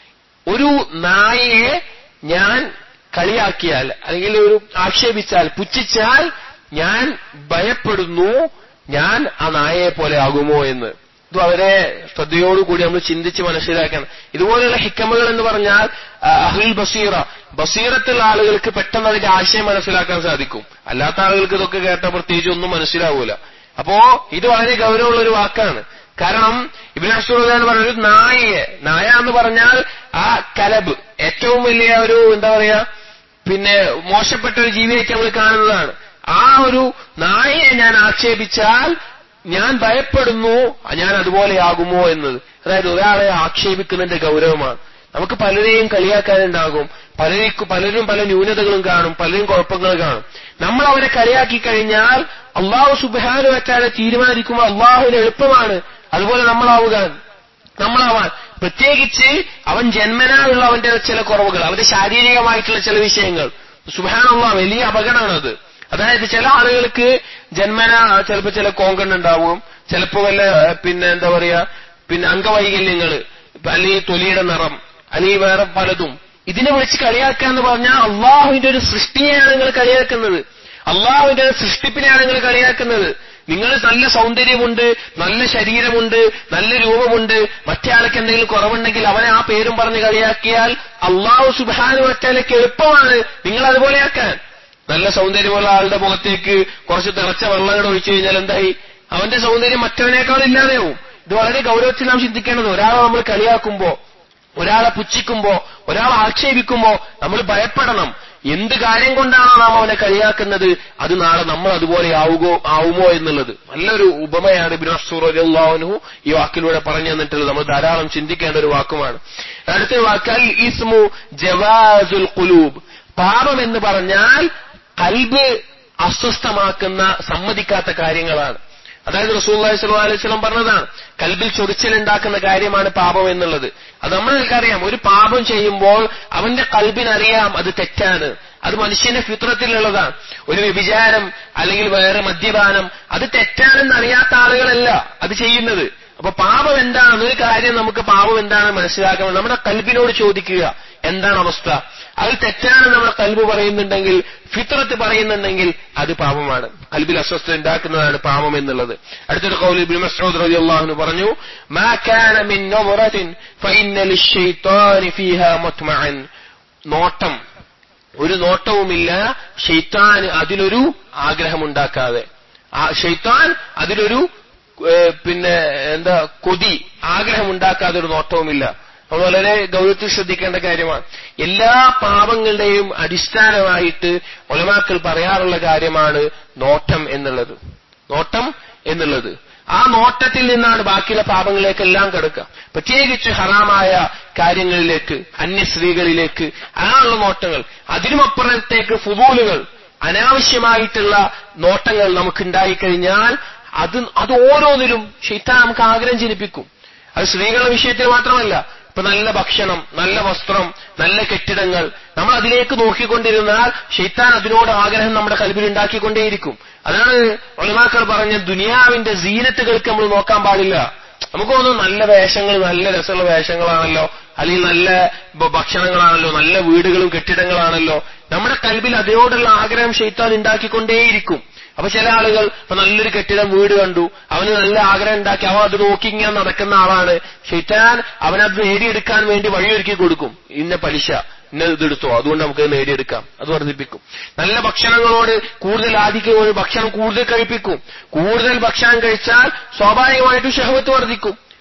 ഒരു നായയെ ഞാൻ കളിയാക്കിയാൽ അല്ലെങ്കിൽ ഒരു ആക്ഷേപിച്ചാൽ പുച്ഛിച്ചാൽ ഞാൻ ഭയപ്പെടുന്നു ഞാൻ ആ നായയെ പോലെ ആകുമോ എന്ന് ഇത് വളരെ ശ്രദ്ധയോടുകൂടി നമ്മൾ ചിന്തിച്ച് മനസ്സിലാക്കണം ഇതുപോലെയുള്ള ഹിക്കമകൾ എന്ന് പറഞ്ഞാൽ അഹ്ൽ ബസീറ ബസീറത്തുള്ള ആളുകൾക്ക് പെട്ടെന്ന് അതിന്റെ ആശയം മനസ്സിലാക്കാൻ സാധിക്കും അല്ലാത്ത ആളുകൾക്ക് ഇതൊക്കെ കേട്ട പ്രത്യേകിച്ച് ഒന്നും മനസ്സിലാവൂല അപ്പോ ഇത് വളരെ ഗൗരവമുള്ള ഒരു വാക്കാണ് കാരണം ഇബിൻ അസൂർദാൻ പറഞ്ഞ ഒരു നായയെ നായ എന്ന് പറഞ്ഞാൽ ആ കലബ് ഏറ്റവും വലിയ ഒരു എന്താ പറയാ പിന്നെ മോശപ്പെട്ട ഒരു ജീവിയായിട്ട് നമ്മൾ കാണുന്നതാണ് ആ ഒരു നായയെ ഞാൻ ആക്ഷേപിച്ചാൽ ഞാൻ ഭയപ്പെടുന്നു ഞാൻ അതുപോലെയാകുമോ എന്നത് അതായത് ഒരാളെ ആക്ഷേപിക്കുന്നതിന്റെ ഗൗരവമാണ് നമുക്ക് പലരെയും കളിയാക്കാനുണ്ടാകും പലർക്കും പലരും പല ന്യൂനതകളും കാണും പലരും കുഴപ്പങ്ങൾ കാണും നമ്മൾ അവരെ കളിയാക്കി കഴിഞ്ഞാൽ അള്ളാഹു സുബാനു വെച്ചാലെ തീരുമാനിക്കുമ്പോൾ അള്ളാഹുവിന് എളുപ്പമാണ് അതുപോലെ നമ്മളാവുക നമ്മളാവാൻ പ്രത്യേകിച്ച് അവൻ ജന്മനായുള്ള അവന്റെ ചില കുറവുകൾ അവന്റെ ശാരീരികമായിട്ടുള്ള ചില വിഷയങ്ങൾ സുബാനുള്ള വലിയ അപകടമാണത് അതായത് ചില ആളുകൾക്ക് ജന്മന ചിലപ്പോൾ ചില കോങ്കണ്ണുണ്ടാവും ചിലപ്പോൾ വല്ല പിന്നെ എന്താ പറയാ പിന്നെ അംഗവൈകല്യങ്ങൾ അല്ലെങ്കിൽ തൊലിയുടെ നിറം അല്ലെങ്കിൽ വേറെ പലതും ഇതിനെ വിളിച്ച് കളിയാക്കുക എന്ന് പറഞ്ഞാൽ അള്ളാഹുവിന്റെ ഒരു സൃഷ്ടിയെയാണ് നിങ്ങൾ കളിയാക്കുന്നത് അള്ളാഹുവിന്റെ ഒരു സൃഷ്ടിപ്പിനെയാണ് നിങ്ങൾ കളിയാക്കുന്നത് നിങ്ങൾ നല്ല സൗന്ദര്യമുണ്ട് നല്ല ശരീരമുണ്ട് നല്ല രൂപമുണ്ട് മറ്റേ ആൾക്ക് എന്തെങ്കിലും കുറവുണ്ടെങ്കിൽ അവനെ ആ പേരും പറഞ്ഞ് കളിയാക്കിയാൽ അള്ളാഹു സുബാനു ഒറ്റയിലേക്ക് എളുപ്പമാണ് നിങ്ങൾ അതുപോലെയാക്കാൻ നല്ല സൗന്ദര്യമുള്ള ആളുടെ മുഖത്തേക്ക് കുറച്ച് തിളച്ച വെള്ളം ഒഴിച്ചു കഴിഞ്ഞാൽ എന്തായി അവന്റെ സൗന്ദര്യം മറ്റവനേക്കാൾ ഇല്ലാതെയാവും ഇത് വളരെ ഗൗരവത്തിൽ നാം ചിന്തിക്കേണ്ടത് ഒരാളെ നമ്മൾ കളിയാക്കുമ്പോ ഒരാളെ പുച്ഛിക്കുമ്പോ ഒരാളെ ആക്ഷേപിക്കുമ്പോ നമ്മൾ ഭയപ്പെടണം എന്ത് കാര്യം കൊണ്ടാണോ നാം അവനെ കളിയാക്കുന്നത് അത് നാളെ നമ്മൾ അതുപോലെ ആവുകോ ആവുമോ എന്നുള്ളത് നല്ലൊരു ഉപമയാണ് ഇബിൻ അസൂറിയാഹുനു ഈ വാക്കിലൂടെ പറഞ്ഞു തന്നിട്ടുള്ളത് നമ്മൾ ധാരാളം ചിന്തിക്കേണ്ട ഒരു വാക്കുമാണ് അടുത്ത വാക്കാൽ ഇസ്മു ജവാസുൽ കുലൂബ് പാപം എന്ന് പറഞ്ഞാൽ കൽബ് അസ്വസ്ഥമാക്കുന്ന സമ്മതിക്കാത്ത കാര്യങ്ങളാണ് അതായത് റസൂല്ലാഹി സ്വല്ലല്ലാഹു അലൈഹി വസല്ലം പറഞ്ഞതാണ് കൽബിൽ ചൊറിച്ചിലുണ്ടാക്കുന്ന കാര്യമാണ് പാപം എന്നുള്ളത് അത് നമ്മൾക്കറിയാം ഒരു പാപം ചെയ്യുമ്പോൾ അവന്റെ കൽബിനറിയാം അത് തെറ്റാണ് അത് മനുഷ്യന്റെ ഫിത്രത്തിലുള്ളതാണ് ഒരു വ്യഭിചാരം അല്ലെങ്കിൽ വേറെ മദ്യപാനം അത് തെറ്റാണെന്ന് അറിയാത്ത ആളുകളല്ല അത് ചെയ്യുന്നത് അപ്പൊ പാപം എന്താണെന്ന് ഒരു കാര്യം നമുക്ക് പാപം എന്താണെന്ന് മനസ്സിലാക്കണം നമ്മുടെ കൽബിനോട് ചോദിക്കുക എന്താണ് അവസ്ഥ അത് തെറ്റാണെന്ന് നമ്മുടെ കൽബ് പറയുന്നുണ്ടെങ്കിൽ ഫിത്രത്ത് പറയുന്നുണ്ടെങ്കിൽ അത് പാപമാണ് കൽബിൽ അസ്വസ്ഥ ഉണ്ടാക്കുന്നതാണ് പാപം എന്നുള്ളത് അടുത്തൊരു കൗലി ഇബ്നു മസ്ഊദ് റളിയല്ലാഹു പറഞ്ഞു മാ കാന മിൻ നവറത്തിൻ ഫഇന്ന ലിശ്ശൈത്താനി ഫീഹാ മുത്മഅൻ നോട്ടം ഒരു നോട്ടവുമില്ല ഷെയ്ത്താൻ അതിലൊരു ആഗ്രഹമുണ്ടാക്കാതെ ആ ഷെയ്ത്താൻ അതിലൊരു പിന്നെ എന്താ കൊതി ആഗ്രഹമുണ്ടാക്കാതെ ഒരു നോട്ടവുമില്ല അത് വളരെ ഗൗരവത്തിൽ ശ്രദ്ധിക്കേണ്ട കാര്യമാണ് എല്ലാ പാപങ്ങളുടെയും അടിസ്ഥാനമായിട്ട് ഒലമാക്കൾ പറയാറുള്ള കാര്യമാണ് നോട്ടം എന്നുള്ളത് നോട്ടം എന്നുള്ളത് ആ നോട്ടത്തിൽ നിന്നാണ് ബാക്കിയുള്ള പാപങ്ങളിലേക്കെല്ലാം കിടക്കുക പ്രത്യേകിച്ച് ഹറാമായ കാര്യങ്ങളിലേക്ക് അന്യ സ്ത്രീകളിലേക്ക് അങ്ങനെയുള്ള നോട്ടങ്ങൾ അതിനുമപ്പുറത്തേക്ക് ഫുബൂലുകൾ അനാവശ്യമായിട്ടുള്ള നോട്ടങ്ങൾ നമുക്കുണ്ടായിക്കഴിഞ്ഞാൽ അത് അത് ഓരോന്നിലും ഷെയ്ത്താൻ നമുക്ക് ആഗ്രഹം ജനിപ്പിക്കും അത് സ്ത്രീകളുടെ വിഷയത്തിൽ മാത്രമല്ല ഇപ്പൊ നല്ല ഭക്ഷണം നല്ല വസ്ത്രം നല്ല കെട്ടിടങ്ങൾ നമ്മൾ അതിലേക്ക് നോക്കിക്കൊണ്ടിരുന്നാൽ ഷെയ്ത്താൻ അതിനോട് ആഗ്രഹം നമ്മുടെ കൽബിൽ ഉണ്ടാക്കിക്കൊണ്ടേയിരിക്കും അതാണ് ഒളിമാക്കൾ പറഞ്ഞ ദുനിയാവിന്റെ സീനത്തുകൾക്ക് നമ്മൾ നോക്കാൻ പാടില്ല നമുക്ക് തോന്നുന്നു നല്ല വേഷങ്ങൾ നല്ല രസമുള്ള വേഷങ്ങളാണല്ലോ അല്ലെങ്കിൽ നല്ല ഭക്ഷണങ്ങളാണല്ലോ നല്ല വീടുകളും കെട്ടിടങ്ങളാണല്ലോ നമ്മുടെ കൽബിൽ അതിനോടുള്ള ആഗ്രഹം ഷെയ്ത്താൻ ഉണ്ടാക്കിക്കൊണ്ടേയിരിക്കും അപ്പൊ ചില ആളുകൾ ഇപ്പൊ നല്ലൊരു കെട്ടിടം വീട് കണ്ടു അവന് നല്ല ആഗ്രഹം ഉണ്ടാക്കി അവൻ അത് നോക്കി ഇങ്ങനെ നടക്കുന്ന ആളാണ് ഷെയ്ത്താൻ അവനത് നേടിയെടുക്കാൻ വേണ്ടി വഴിയൊരുക്കി കൊടുക്കും ഇന്ന പലിശ ഇന്ന ഇതെടുത്തോ അതുകൊണ്ട് നമുക്ക് നേടിയെടുക്കാം അത് വർദ്ധിപ്പിക്കും നല്ല ഭക്ഷണങ്ങളോട് കൂടുതൽ ആധിക്യം ഭക്ഷണം കൂടുതൽ കഴിപ്പിക്കും കൂടുതൽ ഭക്ഷണം കഴിച്ചാൽ സ്വാഭാവികമായിട്ടും ഷഹവത്ത് വർദ്ധിക്കും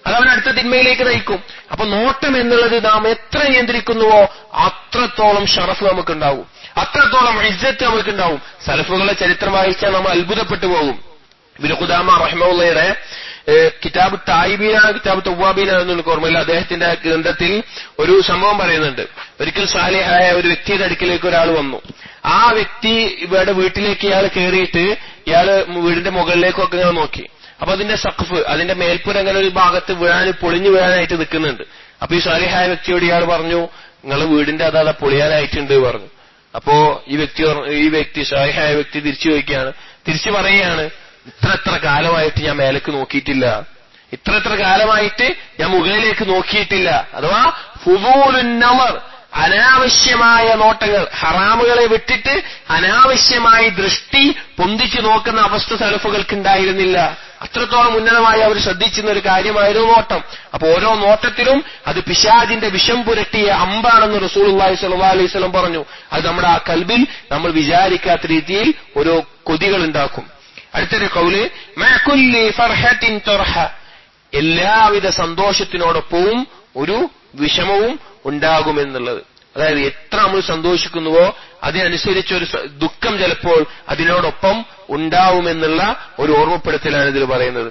അത് അവൻ അടുത്ത തിന്മയിലേക്ക് നയിക്കും അപ്പൊ നോട്ടം എന്നുള്ളത് നാം എത്ര നിയന്ത്രിക്കുന്നുവോ അത്രത്തോളം ഷറഫ് നമുക്കുണ്ടാവും അത്രത്തോളം ഇജ്ജത്ത് നമുക്കുണ്ടാവും സലഫുകളെ ചരിത്രം വായിച്ചാൽ നമ്മൾ അത്ഭുതപ്പെട്ടു പോകും ഇബിന് ഖുദാമ റഹ്മുള്ളയുടെ കിതാബ് തായിബീന കിതാബ് തവ്വാബീന എന്ന് എനിക്ക് ഓർമ്മയില്ല അദ്ദേഹത്തിന്റെ ഗ്രന്ഥത്തിൽ ഒരു സംഭവം പറയുന്നുണ്ട് ഒരിക്കൽ സാലിഹായ ഒരു വ്യക്തിയുടെ അടുക്കിലേക്ക് ഒരാൾ വന്നു ആ വ്യക്തി ഇവിടെ വീട്ടിലേക്ക് ഇയാൾ കയറിയിട്ട് ഇയാള് വീടിന്റെ മുകളിലേക്കൊക്കെ ഇങ്ങനെ നോക്കി അപ്പൊ അതിന്റെ സഖഫ് അതിന്റെ മേൽപ്പുര അങ്ങനെ ഒരു ഭാഗത്ത് വീഴാൻ പൊളിഞ്ഞു വീഴാനായിട്ട് നിൽക്കുന്നുണ്ട് അപ്പൊ ഈ സാലിഹായ വ്യക്തിയോട് ഇയാൾ പറഞ്ഞു നിങ്ങളെ വീടിന്റെ അതാ പൊളിയാനായിട്ടുണ്ട് പറഞ്ഞു അപ്പോ ഈ വ്യക്തി ഈ വ്യക്തി സാലിഹായ വ്യക്തി തിരിച്ചു ചോദിക്കുകയാണ് തിരിച്ചു പറയുകയാണ് ഇത്ര എത്ര കാലമായിട്ട് ഞാൻ മേലേക്ക് നോക്കിയിട്ടില്ല ഇത്ര എത്ര കാലമായിട്ട് ഞാൻ മുകളിലേക്ക് നോക്കിയിട്ടില്ല അഥവാ ഫുബൂലുന്നമർ അനാവശ്യമായ നോട്ടങ്ങൾ ഹറാമുകളെ വിട്ടിട്ട് അനാവശ്യമായി ദൃഷ്ടി പൊന്തിച്ചു നോക്കുന്ന അവസ്ഥ സലഫുകൾക്ക് ഉണ്ടായിരുന്നില്ല അത്രത്തോളം ഉന്നതമായി അവർ ശ്രദ്ധിച്ചിരുന്ന ഒരു കാര്യമായിരുന്നു നോട്ടം അപ്പൊ ഓരോ നോട്ടത്തിലും അത് പിശാജിന്റെ വിഷം പുരട്ടിയ അമ്പാണെന്ന് റസൂൽ അള്ളാഹി സ്വല്ലാ അലൈഹി സ്വലം പറഞ്ഞു അത് നമ്മുടെ ആ കൽബിൽ നമ്മൾ വിചാരിക്കാത്ത രീതിയിൽ ഓരോ കൊതികൾ ഉണ്ടാക്കും അടുത്തൊരു കൗല് മാകുല്ലി ഫർഹത്തിൻ തൊർഹ എല്ലാവിധ സന്തോഷത്തിനോടൊപ്പവും ഒരു വിഷമവും ഉണ്ടാകുമെന്നുള്ളത് അതായത് എത്ര നമ്മൾ സന്തോഷിക്കുന്നുവോ അതിനനുസരിച്ച് ഒരു ദുഃഖം ചിലപ്പോൾ അതിനോടൊപ്പം ഉണ്ടാവുമെന്നുള്ള ഒരു ഓർമ്മപ്പെടുത്തലാണ് ഇതിൽ പറയുന്നത്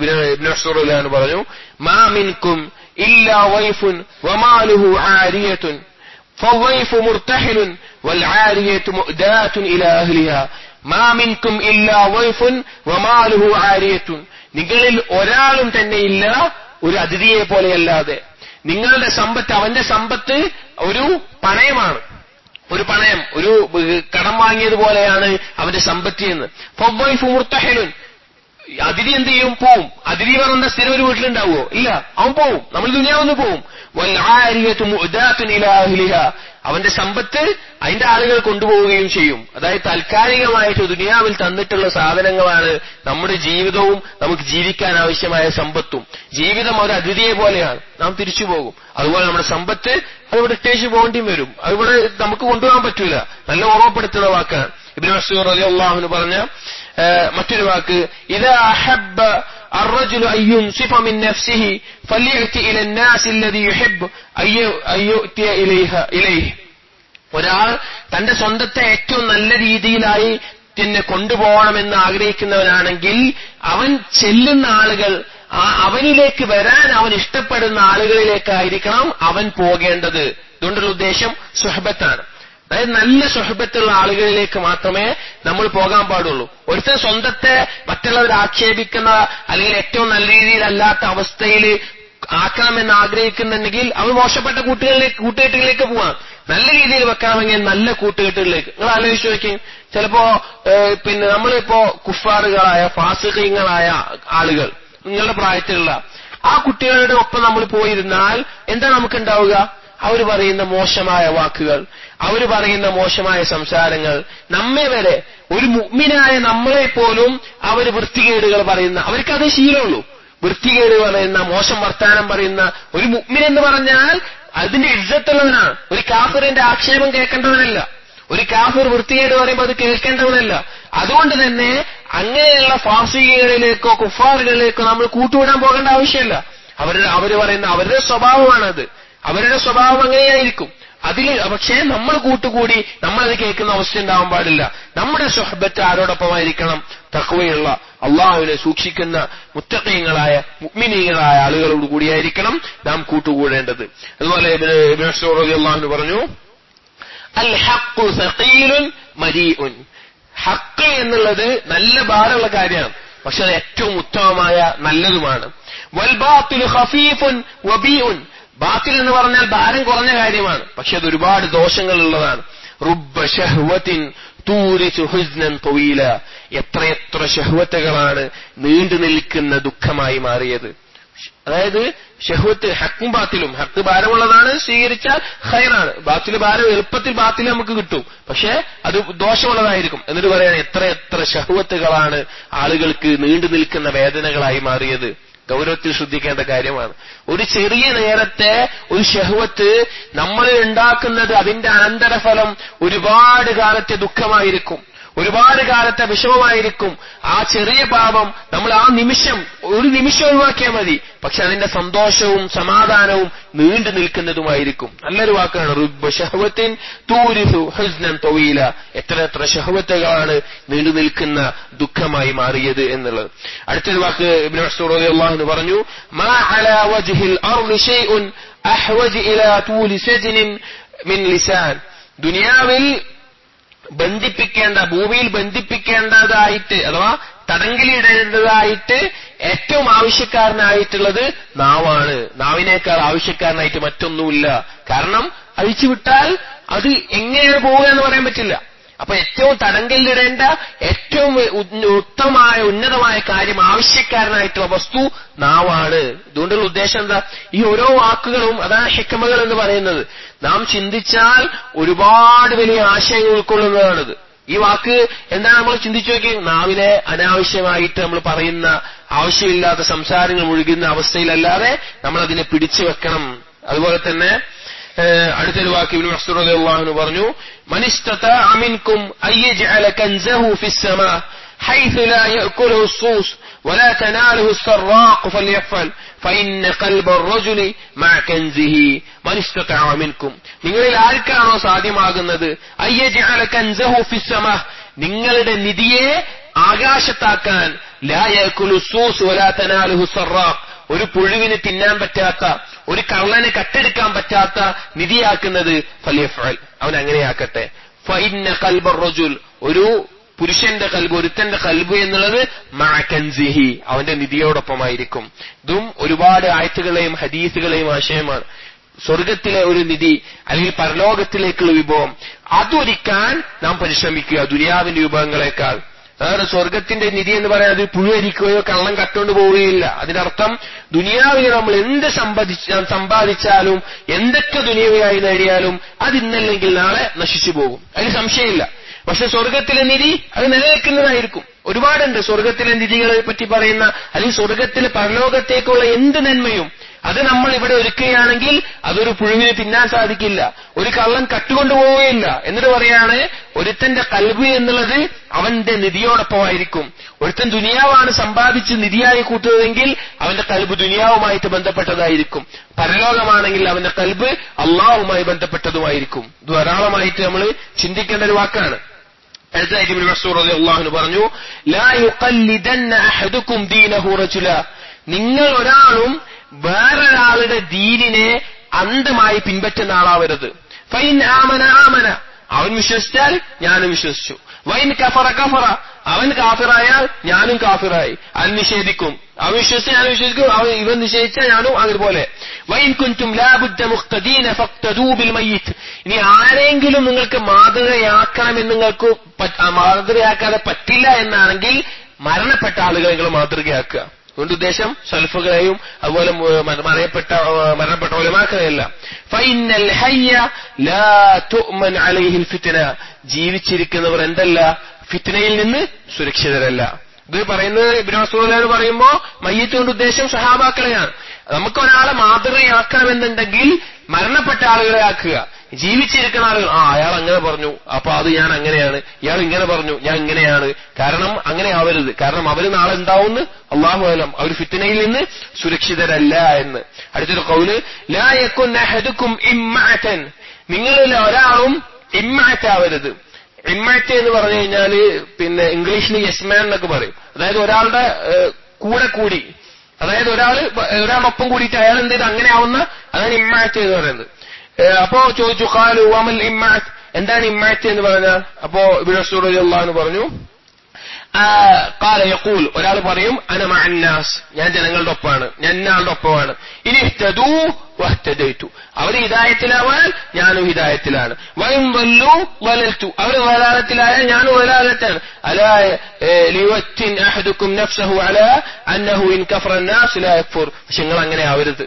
ഇബ്നു പറഞ്ഞു മാമിൻകും ഇല്ലാ വൈഫുൻ വമാലുഹു ആരിയത്തുൻ فالضيف مرتحل والعارية مؤداة إلى أهلها മാ മിൻകും ഇല്ലാ വൈഫുൻ വമാലുഹു ആരിയത്തുൻ നിങ്ങളിൽ ഒരാളും തന്നെയില്ല ഒരു അതിഥിയെ പോലെയല്ലാതെ നിങ്ങളുടെ സമ്പത്ത് അവന്റെ സമ്പത്ത് ഒരു പണയമാണ് ഒരു പണയം ഒരു കടം വാങ്ങിയതുപോലെയാണ് അവന്റെ സമ്പത്തി എന്ന് ഫവൈഫ് മുർത്തഹലുൻ അതിരി എന്ത് ചെയ്യും പോവും അതിരി പറഞ്ഞ സ്ഥിരം ഒരു വീട്ടിലുണ്ടാവുമോ ഇല്ല അവൻ പോവും നമ്മൾ ദുനിയാവെന്ന് പോവും അവന്റെ സമ്പത്ത് അതിന്റെ ആളുകൾ കൊണ്ടുപോവുകയും ചെയ്യും അതായത് താൽക്കാലികമായിട്ട് ദുനിയാവിൽ തന്നിട്ടുള്ള സാധനങ്ങളാണ് നമ്മുടെ ജീവിതവും നമുക്ക് ജീവിക്കാൻ ആവശ്യമായ സമ്പത്തും ജീവിതം ഒരു അതിഥിയെ പോലെയാണ് നാം തിരിച്ചു പോകും അതുപോലെ നമ്മുടെ സമ്പത്ത് അതിവിടെ ഇട്ടേച്ച് പോകേണ്ടിയും വരും അതിവിടെ നമുക്ക് കൊണ്ടുപോകാൻ പറ്റൂല നല്ല ഓർമ്മപ്പെടുത്തുന്ന വാക്കാണ് ഇബ്നു മസൂർ അലി അള്ളാഹുന് പറഞ്ഞ മറ്റൊരു വാക്ക് ഇതാ അഹബ്ബ الرجل أن ينصف من نفسه فليأتي إلى الناس الذي يحب أن يؤتي إليها إليه ഒരാൾ തന്റെ സ്വന്തത്തെ ഏറ്റവും നല്ല രീതിയിലായി തന്നെ കൊണ്ടുപോകണമെന്ന് ആഗ്രഹിക്കുന്നവനാണെങ്കിൽ അവൻ ചെല്ലുന്ന ആളുകൾ അവനിലേക്ക് വരാൻ അവൻ ഇഷ്ടപ്പെടുന്ന ആളുകളിലേക്കായിരിക്കണം അവൻ പോകേണ്ടത് ഇതുകൊണ്ടുള്ള ഉദ്ദേശം സുഹബത്താണ് അതായത് നല്ല സുഹബത്തുള്ള ആളുകളിലേക്ക് മാത്രമേ നമ്മൾ പോകാൻ പാടുള്ളൂ ഒരുത്തൻ സ്വന്തത്തെ മറ്റുള്ളവർ ആക്ഷേപിക്കുന്ന അല്ലെങ്കിൽ ഏറ്റവും നല്ല രീതിയിലല്ലാത്ത അവസ്ഥയിൽ ആക്കണമെന്ന് ആഗ്രഹിക്കുന്നുണ്ടെങ്കിൽ അവൻ മോശപ്പെട്ട കൂട്ടുകളിലേക്ക് കൂട്ടുകെട്ടുകളിലേക്ക് പോവാം നല്ല രീതിയിൽ വെക്കണമെങ്കിൽ നല്ല കൂട്ടുകെട്ടുകളിലേക്ക് നിങ്ങൾ ആലോചിച്ച് നോക്കി ചിലപ്പോ പിന്നെ നമ്മളിപ്പോ കുഫാറുകളായ ഫാസിഖീങ്ങളായ ആളുകൾ നിങ്ങളുടെ പ്രായത്തിലുള്ള ആ കുട്ടികളുടെ ഒപ്പം നമ്മൾ പോയിരുന്നാൽ എന്താ നമുക്ക് ഉണ്ടാവുക അവർ പറയുന്ന മോശമായ വാക്കുകൾ അവർ പറയുന്ന മോശമായ സംസാരങ്ങൾ നമ്മെ വരെ ഒരു മുഗ്മിനായ നമ്മളെ പോലും അവർ വൃത്തികേടുകൾ പറയുന്ന അവർക്ക് അതേ ശീലമുള്ളൂ വൃത്തികേട് പറയുന്ന മോശം വർത്താനം പറയുന്ന ഒരു മുഗ്മിൻ എന്ന് പറഞ്ഞാൽ അതിന്റെ ഇജ്ജത്തുള്ളവനാണ് ഒരു കാഫിറിന്റെ ആക്ഷേപം കേൾക്കേണ്ടവനല്ല ഒരു കാഫിർ വൃത്തികേട് പറയുമ്പോൾ അത് കേൾക്കേണ്ടവനല്ല അതുകൊണ്ട് തന്നെ അങ്ങനെയുള്ള ഫാസികളിലേക്കോ കുഫാറുകളിലേക്കോ നമ്മൾ കൂട്ടുവിടാൻ പോകേണ്ട ആവശ്യമില്ല അവരുടെ അവര് പറയുന്ന അവരുടെ സ്വഭാവമാണത് അവരുടെ സ്വഭാവം അങ്ങനെയായിരിക്കും അതിൽ പക്ഷേ നമ്മൾ കൂട്ടുകൂടി നമ്മളത് കേൾക്കുന്ന അവസ്ഥ ഉണ്ടാവാൻ പാടില്ല നമ്മുടെ സ്വഹബത്ത് ആരോടൊപ്പമായിരിക്കണം തക്കവയുള്ള അള്ളാഹുവിനെ സൂക്ഷിക്കുന്ന മുത്തക്കയങ്ങളായ മുഗ്മിനീയങ്ങളായ ആളുകളോട് കൂടിയായിരിക്കണം നാം കൂട്ടുകൂടേണ്ടത് അതുപോലെ അള്ളാഹുന് പറഞ്ഞു അൽ ഹക്കു സഖീലുൻ മരീഉൻ ഹക്ക് എന്നുള്ളത് നല്ല ഭാരമുള്ള കാര്യമാണ് പക്ഷെ അത് ഏറ്റവും ഉത്തമമായ നല്ലതുമാണ് വൽബാത്തുൽ ഖഫീഫുൻ വബീഉൻ ബാത്തിൽ എന്ന് പറഞ്ഞാൽ ഭാരം കുറഞ്ഞ കാര്യമാണ് പക്ഷെ അത് ഒരുപാട് ദോഷങ്ങളുള്ളതാണ് റുബ്ബ ഷഹ്വത്തിൻ തൂരിച്ചു ഹുസ്നൻ തൊവീല എത്രയെത്ര ഷഹ്വത്തുകളാണ് നീണ്ടു നിൽക്കുന്ന ദുഃഖമായി മാറിയത് അതായത് ഷഹ്വത്ത് ഹക്കും ബാത്തിലും ഹക്ക് ഭാരമുള്ളതാണ് സ്വീകരിച്ചാൽ ഹൈറാണ് ബാത്തിൽ ഭാരം എളുപ്പത്തിൽ ബാത്തിൽ നമുക്ക് കിട്ടും പക്ഷേ അത് ദോഷമുള്ളതായിരിക്കും എന്നിട്ട് പറയാൻ എത്ര എത്ര ഷഹ്വത്തുകളാണ് ആളുകൾക്ക് നീണ്ടു നിൽക്കുന്ന വേദനകളായി മാറിയത് ഗൗരവത്തിൽ ശ്രദ്ധിക്കേണ്ട കാര്യമാണ് ഒരു ചെറിയ നേരത്തെ ഒരു ഷഹ്വത്ത് നമ്മളിൽ ഉണ്ടാക്കുന്നത് അതിന്റെ അനന്തരഫലം ഒരുപാട് കാലത്തെ ദുഃഖമായിരിക്കും ഒരുപാട് കാലത്തെ വിഷമമായിരിക്കും ആ ചെറിയ പാപം നമ്മൾ ആ നിമിഷം ഒരു നിമിഷം ഒഴിവാക്കിയാൽ മതി പക്ഷെ അതിന്റെ സന്തോഷവും സമാധാനവും നീണ്ടു നിൽക്കുന്നതുമായിരിക്കും നല്ലൊരു വാക്കാണ് റുബ്ബ ഷഹവത്തിൻ തൂരിസു ഹുസ്നൻ തൊവീല എത്ര എത്ര ഷഹവത്തുകളാണ് നീണ്ടു നിൽക്കുന്ന ദുഃഖമായി മാറിയത് എന്നുള്ളത് അടുത്തൊരു വാക്ക് ഇബ്നു മസ്ഊദ് റളിയല്ലാഹു അൻഹു പറഞ്ഞു മാ അലാ വജ്ഹിൽ അർളി ഷൈഉൻ അഹ്വജ് ഇലാ തൂലി സജ്നിൻ മിൻ ലിസാൻ ദുനിയാവിൽ ബന്ധിപ്പിക്കേണ്ട ഭൂമിയിൽ ബന്ധിപ്പിക്കേണ്ടതായിട്ട് അഥവാ തടങ്കലിടേണ്ടതായിട്ട് ഏറ്റവും ആവശ്യക്കാരനായിട്ടുള്ളത് നാവാണ് നാവിനേക്കാൾ ആവശ്യക്കാരനായിട്ട് മറ്റൊന്നുമില്ല കാരണം അഴിച്ചുവിട്ടാൽ അത് എങ്ങനെയാണ് പോവുക എന്ന് പറയാൻ പറ്റില്ല അപ്പൊ ഏറ്റവും തടങ്കലിടേണ്ട ഏറ്റവും ഉ- ഉത്തമമായ ഉന്നതമായ കാര്യം ആവശ്യക്കാരനായിട്ടുള്ള വസ്തു നാവാണ് ഇതുകൊണ്ടുള്ള ഉദ്ദേശം എന്താ ഈ ഓരോ വാക്കുകളും അതാണ് ഹിക്കമകൾ എന്ന് പറയുന്നത് നാം ചിന്തിച്ചാൽ ഒരുപാട് വലിയ ആശയങ്ങൾ ഉൾക്കൊള്ളുന്നതാണിത് ഈ വാക്ക് എന്താണ് നമ്മൾ ചിന്തിച്ചു നോക്കി നാവിനെ അനാവശ്യമായിട്ട് നമ്മൾ പറയുന്ന ആവശ്യമില്ലാത്ത സംസാരങ്ങൾ മുഴുകുന്ന അവസ്ഥയിലല്ലാതെ നമ്മൾ അതിനെ പിടിച്ചു വെക്കണം അതുപോലെ തന്നെ ഏഹ്, അടുത്തൊരു വാക്ക് ഇബ്നു മസ്ഊദ് റളിയല്ലാഹു അൻഹു പറഞ്ഞു മനിസ്തതഅ മിൻകും അയ്യജ്അല കൻസഹു ഫിസ്സമാ حيث لا يأكله الصوص ولا تناله السراق فليفعل فإن قلب الرجل مع كنزه من استطاع منكم നിങ്ങളിൽ ആർക്കാണോ സാധ്യമാകുന്നത് അയ്യജ്അല കൻസഹു ഫിസ്സമാ നിങ്ങളുടെ നിധിയെ ആകാശത്താക്കാൻ ലാ യഅകുലു സൂസ് വലാ തനാലുഹു സറാഖ് ഒരു പുഴുവിന് തിന്നാൻ പറ്റാത്ത ഒരു കള്ളന് കട്ടെടുക്കാൻ പറ്റാത്ത നിധിയാക്കുന്നത് ഫലിയഫൽ അവൻ അങ്ങനെയാക്കട്ടെ ഫൈന്ന കൽബ റജുൽ ഒരു പുരുഷന്റെ കൽബ് ഒരുത്തന്റെ കൽബ് എന്നുള്ളത് മാക്കൻസിഹി അവന്റെ നിധിയോടൊപ്പമായിരിക്കും ഇതും ഒരുപാട് ആയത്തുകളെയും ഹദീസുകളെയും ആശയമാണ് സ്വർഗത്തിലെ ഒരു നിധി അല്ലെങ്കിൽ പരലോകത്തിലേക്കുള്ള വിഭവം അതൊരുക്കാൻ നാം പരിശ്രമിക്കുക ദുനിയാവിന്റെ വിഭവങ്ങളെക്കാൾ അതാണ് സ്വർഗത്തിന്റെ നിധി എന്ന് പറയാൻ അത് പുഴുവരിക്കുകയോ കള്ളം കട്ടുകൊണ്ട് പോവുകയില്ല അതിനർത്ഥം ദുനിയാവിനെ നമ്മൾ എന്ത് സമ്പാദിച്ച സമ്പാദിച്ചാലും എന്തൊക്കെ ദുനിയാവിയായി നേടിയാലും അത് ഇന്നല്ലെങ്കിൽ നാളെ നശിച്ചു പോകും അതിന് സംശയമില്ല പക്ഷെ സ്വർഗത്തിലെ നിധി അത് നിലനിൽക്കുന്നതായിരിക്കും ഒരുപാടുണ്ട് സ്വർഗത്തിലെ നിധികളെ പറ്റി പറയുന്ന അല്ലെങ്കിൽ സ്വർഗത്തിലെ പരലോകത്തേക്കുള്ള എന്ത് നന്മയും അത് നമ്മൾ ഇവിടെ ഒരുക്കുകയാണെങ്കിൽ അതൊരു പുഴുവിന് തിന്നാൻ സാധിക്കില്ല ഒരു കള്ളൻ കട്ടുകൊണ്ടു പോവുകയില്ല എന്നിട്ട് പറയാണ് ഒരുത്തന്റെ കൽബ് എന്നുള്ളത് അവന്റെ നിധിയോടൊപ്പമായിരിക്കും ഒരുത്തൻ ദുനിയാവാണ് സമ്പാദിച്ച് നിധിയായി കൂട്ടുന്നതെങ്കിൽ അവന്റെ കൽബ് ദുനിയാവുമായിട്ട് ബന്ധപ്പെട്ടതായിരിക്കും പരലോകമാണെങ്കിൽ അവന്റെ കൽബ് അള്ളാഹുമായി ബന്ധപ്പെട്ടതുമായിരിക്കും ഇത് ധാരാളമായിട്ട് നമ്മൾ ചിന്തിക്കേണ്ട ഒരു വാക്കാണ് അടുത്തതായിട്ട് ഇബ്നു മസ്ഊദ് റളിയല്ലാഹു അൻഹു പറഞ്ഞു ലാ യുഖല്ലിദന്ന അഹദുക്കും ദീനഹു റജുല നിങ്ങൾ ഒരാളും വേറൊരാളുടെ ദീനിനെ അന്ധമായി പിൻപറ്റുന്ന ആളാവരുത് ഫൈൻ ആമന ആമന അവൻ വിശ്വസിച്ചാൽ ഞാനും വിശ്വസിച്ചു വൈൻ കഫറ കഫറ അവൻ കാഫിറായാൽ ഞാനും കാഫിറായി അവൻ നിഷേധിക്കും അവൻ വിശ്വസിച്ച് ഞാൻ വിശ്വസിക്കും അവൻ ഇവൻ നിഷേധിച്ചാൽ ഞാനും അതുപോലെ വൈൻ കുൻറ്റും ലാബുദ്ധ മുഖ്തദീന ഫക്തദൂ ബിൽ മയ്യിത്ത് ഇനി ആരെങ്കിലും നിങ്ങൾക്ക് മാതൃകയാക്കണമെന്ന് നിങ്ങൾക്ക് പറ്റ- ആ മാതൃകയാക്കാതെ പറ്റില്ല എന്നാണെങ്കിൽ മരണപ്പെട്ട ആളുകളെ നിങ്ങൾ മാതൃകയാക്കുക അതുകൊണ്ട് ഉദ്ദേശം സൽഫുകളെയും അതുപോലെ മു- മര- മറയപ്പെട്ട ആ, മരണപ്പെട്ട ഒലമാക്കളെയല്ല ഫൈനൽ ഹയ്യ ലാ തുഅ്മൻ അലൈഹിൽ ഫിത്ന ജീവിച്ചിരിക്കുന്നവർ എന്തല്ല ഫിത്നയിൽ നിന്ന് സുരക്ഷിതരല്ല ഇത് പറയുന്നത് ഇബ്നു മസ്ഊദ് പറയുമ്പോ മയ്യത്ത് കൊണ്ട് ഉദ്ദേശം സഹാബാക്കളെയാണ് നമുക്ക് ഒരാളെ മാതൃകയാക്കണമെന്നുണ്ടെങ്കിൽ മരണപ്പെട്ട ആളുകളെ ആക്കുക ജീവിച്ചിരിക്കുന്ന ആളുകൾ ആ അയാൾ അങ്ങനെ പറഞ്ഞു അപ്പൊ അത് ഞാൻ അങ്ങനെയാണ് ഇയാൾ ഇങ്ങനെ പറഞ്ഞു ഞാൻ ഇങ്ങനെയാണ് കാരണം അങ്ങനെ ആവരുത് കാരണം അവര് നാളെ ഉണ്ടാവുമെന്ന് അള്ളാഹു അലം അവർ ഫിത്തനയിൽ നിന്ന് സുരക്ഷിതരല്ല എന്ന് അടുത്തൊരു കൗല് ലാ യക്കുൻ അഹദുക്കും ഇമ്മഅതൻ നിങ്ങളിൽ ഒരാളും ഇമ്മഅത്താവരുത് ഇമ്മഅത്ത് എന്ന് പറഞ്ഞു കഴിഞ്ഞാല് പിന്നെ ഇംഗ്ലീഷിൽ യസ്മാൻ എന്നൊക്കെ പറയും അതായത് ഒരാളുടെ ഏഹ്, കൂടെ കൂടി അതായത് ഒരാൾ ഒരാളൊപ്പം കൂടിയിട്ട് അയാൾ എന്ത് ചെയ്ത് അങ്ങനെ ആവുന്ന അതാണ് ഇമ്മാറ്റ് എന്ന് പറയുന്നത് ഏഹ് അപ്പോ ചോദിച്ചു ഖാലു വമൽ ഇമ്മാറ്റ് എന്താണ് ഇമ്മാറ്റ് എന്ന് പറഞ്ഞാൽ അപ്പോ ഇവിടെ എന്ന് പറഞ്ഞു ആ, ഖാല യഖൂൽ ഒരാൾ പറയും അന മഅന്നാസ് ഞാൻ ജനങ്ങളുടെ ഒപ്പമാണ് ഞാൻ ഇന്നയാളുടെ ഒപ്പമാണ് ഇനി ഇഹ്തദൂ വഹ്തദൈതു അവർ ഹിദായത്തിലാവാൻ ഞാനും ഹിദായത്തിലാണ് വൈം വല്ലു വലൽത്തു അവർ വലാലത്തിലായാൽ ഞാനും വലാലത്താണ് അലാ ഏഹ്, ലിയുവത്തിൻ അഹദുക്കും നഫ്സഹു അലാ അന്നഹു ഇൻ കഫറ الناس لا يكفر പക്ഷെ നിങ്ങൾ അങ്ങനെ ആവരുത്